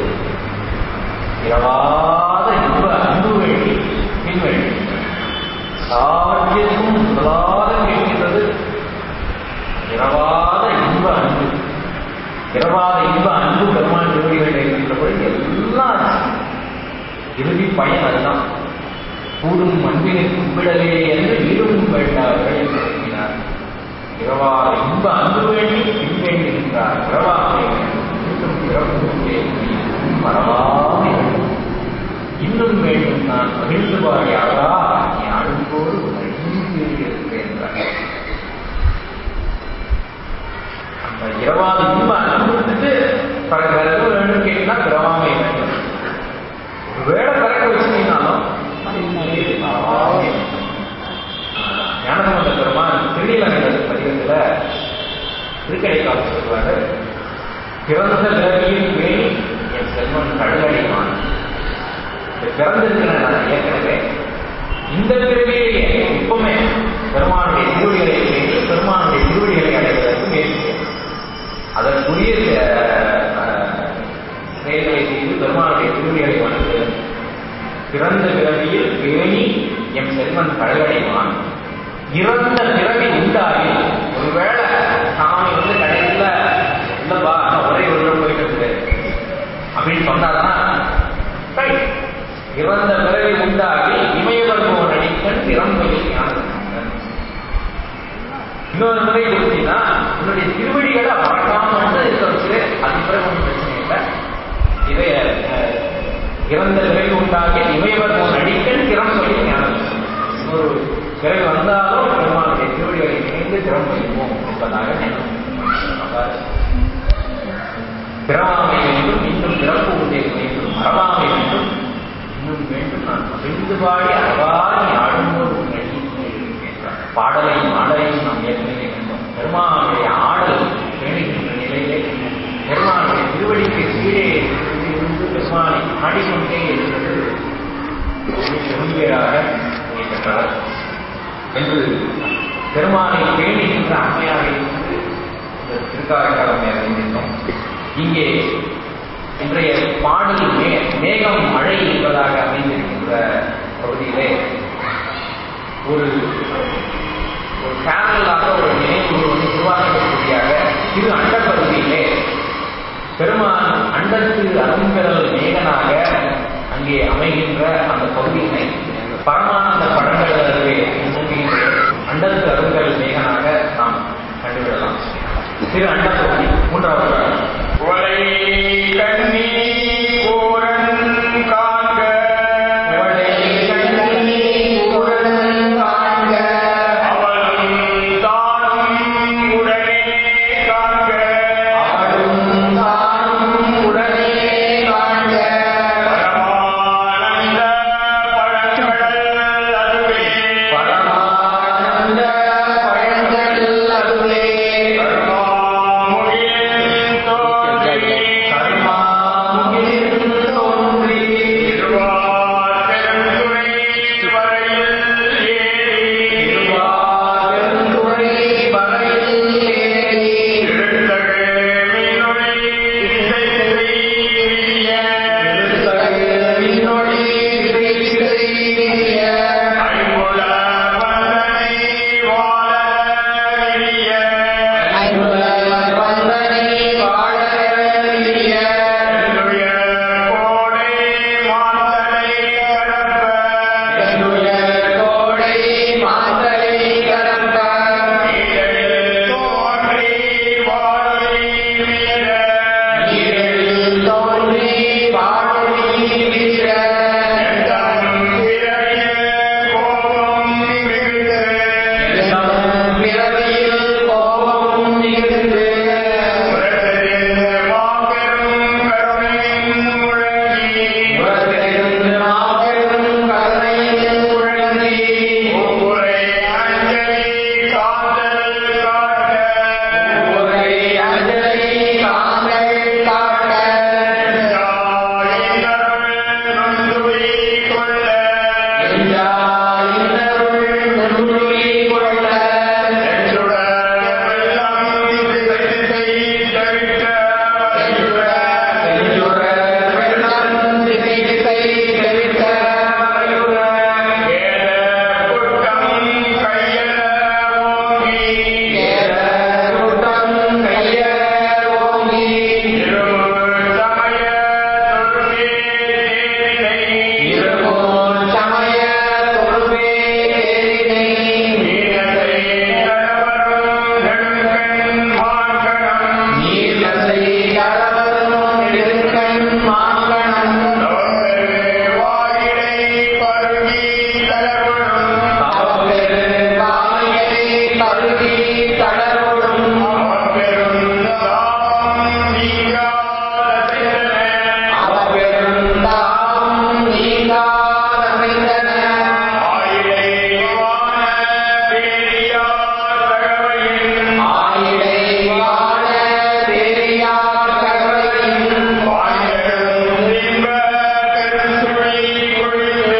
இரவாத இன்ப அன்பு வேண்டி பின் வேண்டி சாத்தியத்தும் முதலாக கேட்கின்றது இரவாத இன்ப அன்பு இரவாத இன்ப அன்பு பெருமான் திருவடிகள் இருக்கின்ற பொழுது எல்லாம் ஆச்சு. இறுதி பயன் அதுதான் கூடும் அன்பினை கும்பிடலே என்று ஈடும் வேண்டார்கள் என்று சொல்கிறார் இரவாத இன்ப அன்பு வேண்டி பின் வேண்டி நின்றார் இரவாமை மீண்டும் பிறப்புள்ளே மறவாமை வேண்டும் இன்னும் வேண்டும் நான் மகிழ்ந்து பாடி அழகா நீ ஆடும்போது மகிழ்ந்து இருக்கிறேன் என்றார் அந்த இரவாத இன்ப அனுபவத்துக்கு பிறகு வேற எதுவும் வேணும்னு கேட்டீங்கன்னா பிறவாமை வேண்டும் ஒருவேளை பிறக்க வச்சுட்டீங்கன்னாலும் ஞானசம்பந்த பெருமான் திருநீலகண்டர் பதிகத்துல திருக்கடைக்காப்பு சொல்வாரு பிறந்த பிறவியில் வேணி என் செல்வன் கழுகடிவான் இந்த பிறந்திருக்கிற நான் ஏற்கனவே இந்த பிறவியிலேயே இப்பவுமே பெருமானுடைய திருவடிகளை வேண்டி பெருமானுடைய திருவடிகளை அடைவதற்கு முயற்சிக்கிறேன் அதற்குரிய அஹ், செயல்களை செய்து பெருமானுடைய திருவடிகளை வணங்குகிறது பிறந்த பிறவியில் பேணி எம் செல்வன் கழகடைவான் இறந்த பிறவி உண்டாகி ஒருவேளை சாமி வந்து கடைசியில இல்லப்பா நான் ஒரே ஒரு தடவை போயிட்டு இருக்குது அப்படின்னு சொன்னாதான் right. இறந்த பிறவி உண்டாகி இமயவர் போன அடிக்கன் திறமையில் ஞானம் இன்னொரு முறை கொடுத்தீங்கன்னா உன்னுடைய திருவடிகளை மறக்காம வந்து இருக்க வச்சு அது பிறகு ஒன்றும் பிரச்சனை இல்லை இதை அஹ், இறந்த பிறகு உண்டாகி இமையவர் போன் அடிக்கல் திறம் சொல்லி ஞானம் இன்னொரு பிறகு வந்தாலும் பெருமானுடைய திருவடிகளை இணைந்து திறம் வைப்போம் என்பதாக ஞானம் பிறவாமை வேண்டும் இன்னும் பிறப்பு உண்டே வேண்டும் மறவாமை வேண்டும் இன்னும் வேண்டும் நான் மகிழ்ந்து பாடி அறவாடி ஆடும்போது உன்னை என்றார். பாடலையும் ஆடலையும் நாம் ஏற்கனவே கண்டோம் பெருமானுடைய ஆடல் பேணுகின்ற நிலையிலே பெருமானுடைய திருவடிக்கு கீழே இருந்து பெருமானை ஆடிக்கொண்டே இருக்கிறது பெரும்பேராக பெற்றார் என்று பெருமானை பேணுகின்ற அம்மையாக இருந்து இந்த திருக்காரக்காரமை அறிந்திருந்தோம் இங்கே இன்றைய பாடல் மே மேகம் மழை என்பதாக அமைந்திருக்கின்ற பகுதியிலே ஒரு ஒரு பேரலாக ஒரு நினைவு வந்து உருவாக்கக்கூடியாக திரு அண்ட பகுதியிலே பெருமான் அண்டத்து அரும்பெறல் மேகனாக அங்கே அமைகின்ற அந்த பகுதியினை பரமானந்த பழங்களே மூங்கின்ற அண்டத்து அருங்கல் மேகனாக நாம் கண்டுவிடலாம் திரு அண்ட பகுதி மூன்றாவது பாடல். கொலை கண்ணி கோரன் காண்க அவளும் தானும் உடனே காண்க பரமானந்த பழங்கள் அதுவே கர்மாமுகில் தோன்றி திருவார் பெருந்துறை வரையில் ஏறி திருத்தகு மின்னொளி திசை செய்ய ஐம்புல வந்தனை வாழ விரிய என்னுடைய கோடை மாந்தனை கடப்ப நீரில் தோன்றி வாழி வீர எந்தம் பிறவியில் கோபம் மிகுந்து உரத்திலிருந்து மாபெரும் கருணையின் முழங்கி ஒவ்வொரு அஞ்சலி காதல் காட்ட தாயினருள் நொந்துரி கொள்ள நெஞ்சுடர் வெள்ளம் திசை திசை தவிட்ட வேத புட்டம் கையல ஓங்கி இருமுள் சமய தொழுமே தேரினை நீனத்தை கடவரும் நெடுங்கண் மான்கணம் தவப்பெரு வாயிலை பருகி தரவரும் அவப்பெரும் தாம் நீங்காத சிந்தனை ஆயிலை வான பேரியார் தகவையின் வாய்ந்தெழும் திம்ப பெருந்துளி கொழித்து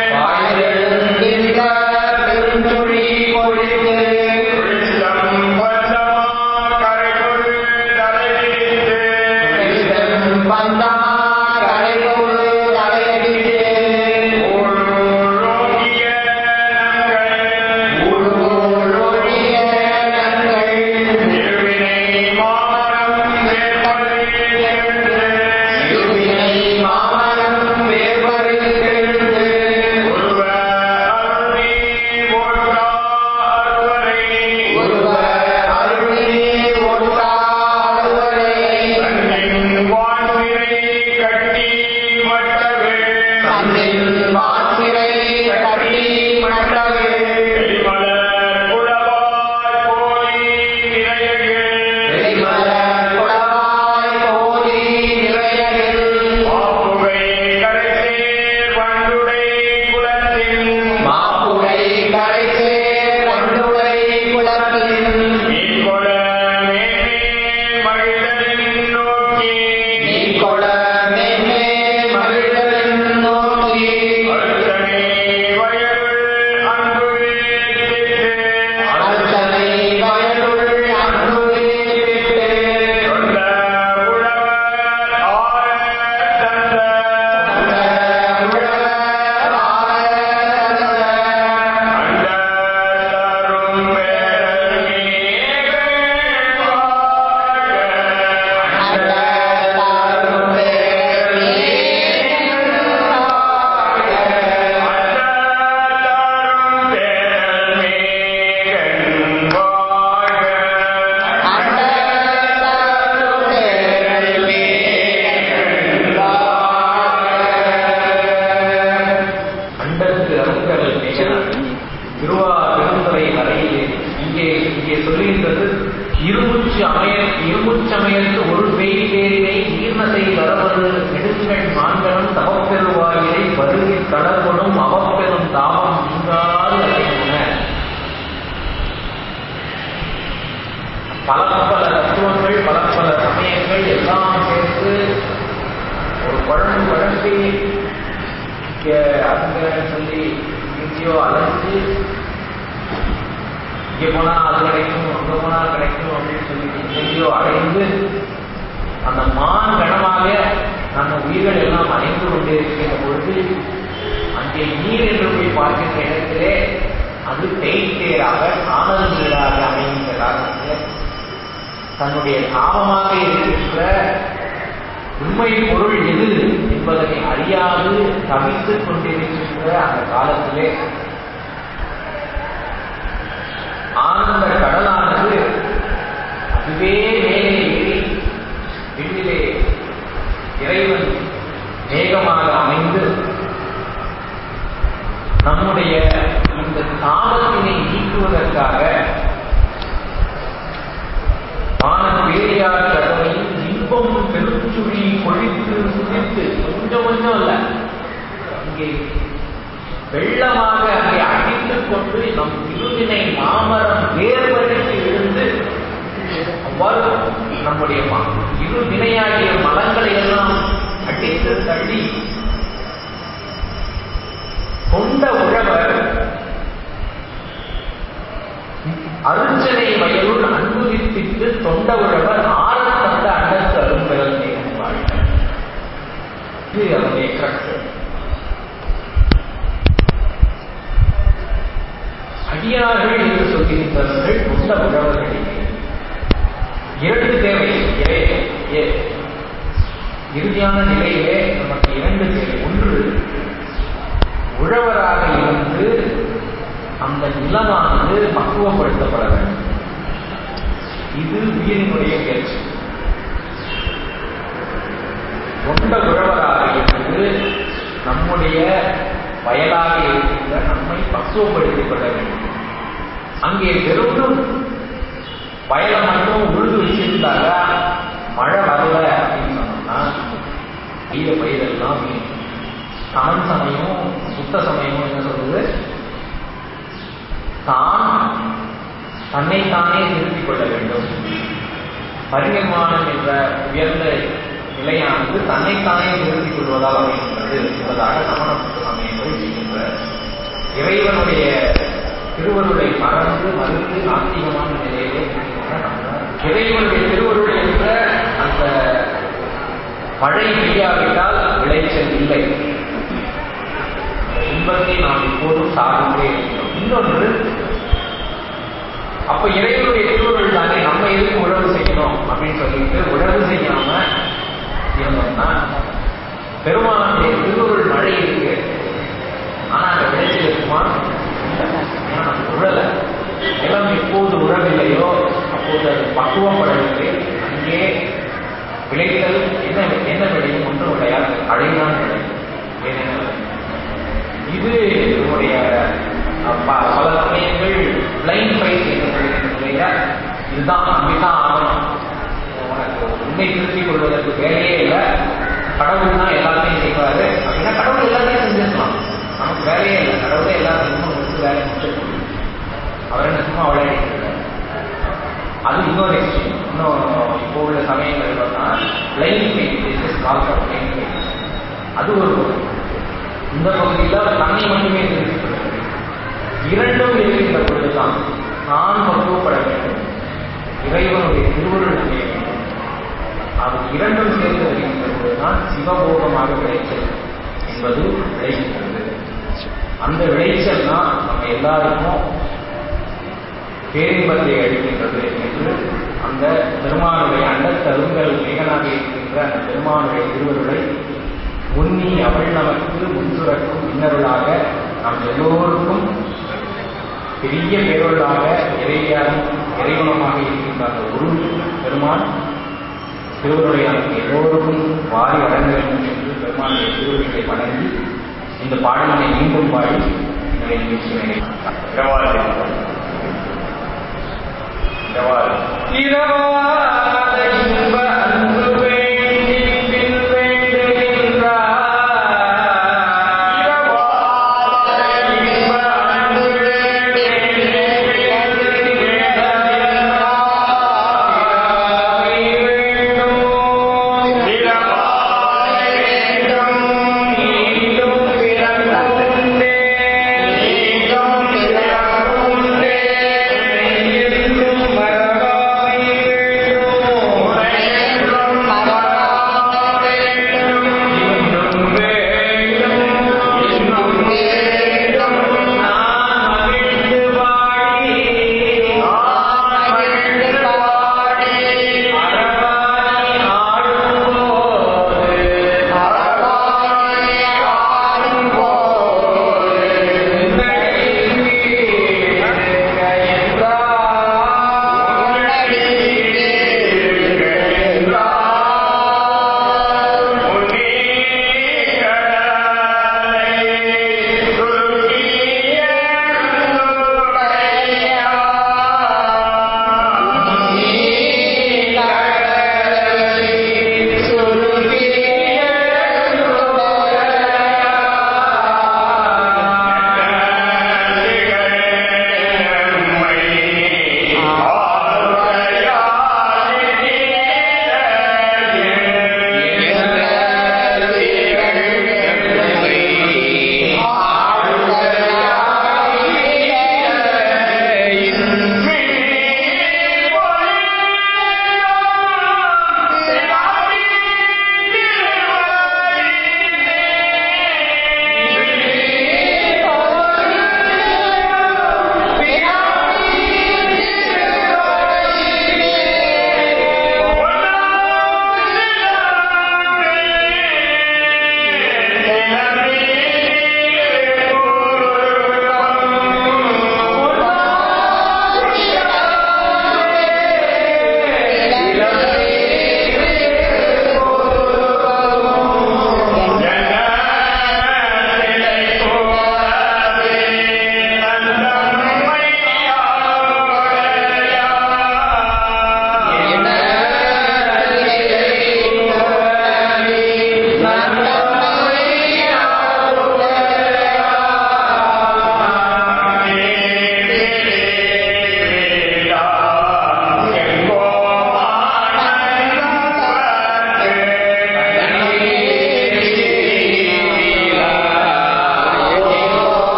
குளித்தம் வந்தமா கரைபொரு தலைவிரித்து ஊழோங்கிய நங்கள் இருவினை மாமரம் வேற்பது எழுந்து ஒருவ அருளி ஓட்டா அருவரை தன்னின் வான்சிறை கட்டி மட்டவே வெளிமலர் புலவாய் போய் நிறையகில் மாப்புகை கரைசேர் வண்டுடை குலத்தின் மீன்கொள மேலே மகிழ்தலின் நோக்கி அழுத்தனை வயலுள் அன்பு வைத்திட்டு சொல்லுகின்றது இருமுச்சு அமைய இருமுச்சமயத்து ஒரு பேய் பேரினை ஈர்ணத்தை தரவது நெடுங்கள் மான்களும் தவப்பெருவாயிலை வருகை கடற்படும் அவப்பெரும் தாபம் நீங்காது அடைந்தன பல பல தத்துவங்கள் பல பல சமயங்கள் எல்லாம் சேர்த்து ஒரு குழம்பு குழம்பி இங்க அங்க சொல்லி எங்கேயோ அலைஞ்சு இங்க போனா அது கிடைக்கும் அங்க போனா கிடைக்கும் அப்படின்னு சொல்லி எங்கேயோ அடைந்து அந்த மான் கணமாக நம்ம உயிர்கள் எல்லாம் அடைந்து கொண்டே இருக்கின்ற பொழுது அங்கே நீர் என்று போய் பார்க்கின்ற இடத்திலே அது தேய் தேராக ஆனந்த நீராக அமைகின்ற காரணத்திலே தன்னுடைய தாபமாக இருக்கின்ற உண்மை பொருள் எது என்பதனை அறியாது தவித்துக் கொண்டிருக்கின்ற அந்த காலத்திலே ஆனந்த கடலானது அதுவே மேலே ஏறி விண்ணிலே இறைவன் மேகமாக அமைந்து நம்முடைய இந்த தாபத்தினை நீக்குவதற்காக வானம் வேறியார் கடமையில் இன்பம் பெருச்சுழி கொழித்து சுழித்து கொஞ்சம் கொஞ்சம் இல்ல இங்கே வெள்ளமாக அங்கே அடித்துக் கொண்டு நம் இருவினை மாமரம் வேர்வழித்து இருந்து அவ்வாறு நம்முடைய ம- இரு வினையாகிய மலங்களை எல்லாம் அடித்து தள்ளி கொண்ட உழவர் அருச்சனை வயலுள் அன்பு விற்பித்து தொண்ட உழவர் ஆறத் தந்த அண்டத்து அரும்பெறல் நேர்வாள் இது அவருடைய கருத்து அடியார்கள் என்று சொல்கின்றவர்கள் கொண்ட உழவர்களிலே இரண்டு தேவை இறை- எ- இறுதியான நிலையிலே நமக்கு இரண்டு தேவை ஒன்று உழவராக இருந்து அந்த நிலமானது பக்குவப்படுத்தப்பட வேண்டும் இது உயிரினுடைய முயற்சி கொண்ட உழவராக இருந்து நம்முடைய வயலாக இருக்கின்ற நம்மை பக்குவப்படுத்திக் கொள்ள வேண்டும் அங்கே வெறும் வயலை மட்டும் உழுது வச்சிருந்தாங்க மழை வரல அப்படின்னு சொன்னோம்னா ஈர பயிரெல்லாம் வீண் சமன் சமயம் சுத்த சமயம் என்ன சொல்றது தான் தன்னைத்தானே திருத்திக் கொள்ள வேண்டும் பரிநிர்மாணம் என்ற உயர்ந்த நிலையானது தன்னைத்தானே திருத்திக் கொள்வதால் அமைகின்றது என்பதாக சமண சுத்த சமயங்கள் செய்கின்ற இறைவனுடைய திருவருளை மறந்து மறுத்து நாத்திகமான நிலையிலே இருக்கின்ற நம்ம இறைவனுடைய திருவருள் என்ற அந்த மழை பெய்யாவிட்டால் விளைச்சல் இல்லை அந்த இன்பத்தை நாம் எப்போதும் சார்ந்தே இருக்கிறோம் இன்னொன்று அப்ப இறைவனுடைய திருவுருள் தானே நம்ம எதுக்கு உழவு செய்யணும் அப்படின்னு சொல்லிட்டு உழவு செய்யாம இருந்தோம்னா பெருமானுடைய திருவுருள் மழை இருக்கு ஆனா அந்த விளைச்சல் இருக்குமா இல்ல. ஏன்னா நம்ம உழல நிலம் எப்போது உழவில்லையோ அப்போது அது பக்குவப்படவில்லை அங்கே விளைச்சல் என்ன என்ன விளையும் ஒன்றும் விளையாது அழைதான் விளையும் வேற என்ன விளையும் இது நம்முடைய அஹ், ப- பல சமயங்கள் பிளைண்ட் ஃபைட் என்று சொல்லியிருக்கிறது இல்லையா இதுதான் நம்பிதான் ஆகணும் உனக்கு உண்மை திருத்திக் கொள்வதற்கு வேலையே இல்லை கடவுள் தான் எல்லாத்தையும் செய்வாரு அப்படின்னா கடவுள் எல்லாத்தையும் செஞ்சிருக்கலாம் நமக்கு வேலையே இல்லை கடவுளே எல்லாத்தையும் முடிச்சு வேலை முடிச்சிருக்கணும் அவர் என்ன சும்மா விளையாடிட்டு இருக்காரு அது இன்னொரு எக்ஸ்ட்ரீம் இன்னும் இப்போ உள்ள சமயங்கள் பார்த்தா plain fight call for plain fight அது ஒரு பகுதி. இந்த பகுதியில் தன்னை மட்டுமே தெரிவித்துக் கொள்ள வேண்டும் இரண்டும் இருக்கின்ற பொழுதுதான் நான் பக்குவப்பட வேண்டும் இறைவனுடைய திருவுருள் செய்ய வேண்டும் அது இரண்டும் சேர்ந்து வருகின்ற பொழுதுதான் சிவபோகமாக விளைச்சல் என்பது விளைகின்றது அந்த விளைச்சல் தான் நம்ம எல்லாருக்கும் பேரின்பத்தை அளிக்கின்றது என்று அந்த பெருமானுடைய அண்டத்தருங்கள் மேகனாக இருக்கின்ற அந்த பெருமானுடைய திருவருளை உன்னி அவள் நமக்கு முன்சுரக்கும் இன்னருளாக நாம் எல்லோருக்கும் பெரிய பேரொருளாக இறைவியாக இறைவனமாக இருக்கின்ற அந்த ஒரு பெருமான் திருவருளை நமக்கு எல்லோருக்கும் வாரி வழங்க வேண்டும் என்று பெருமானுடைய திருவருளை வணங்கி இந்த பாடலினை மீண்டும் பாடி என்னுடைய நிகழ்ச்சியினை பிரபாகரன். எவ்வாறு இரவா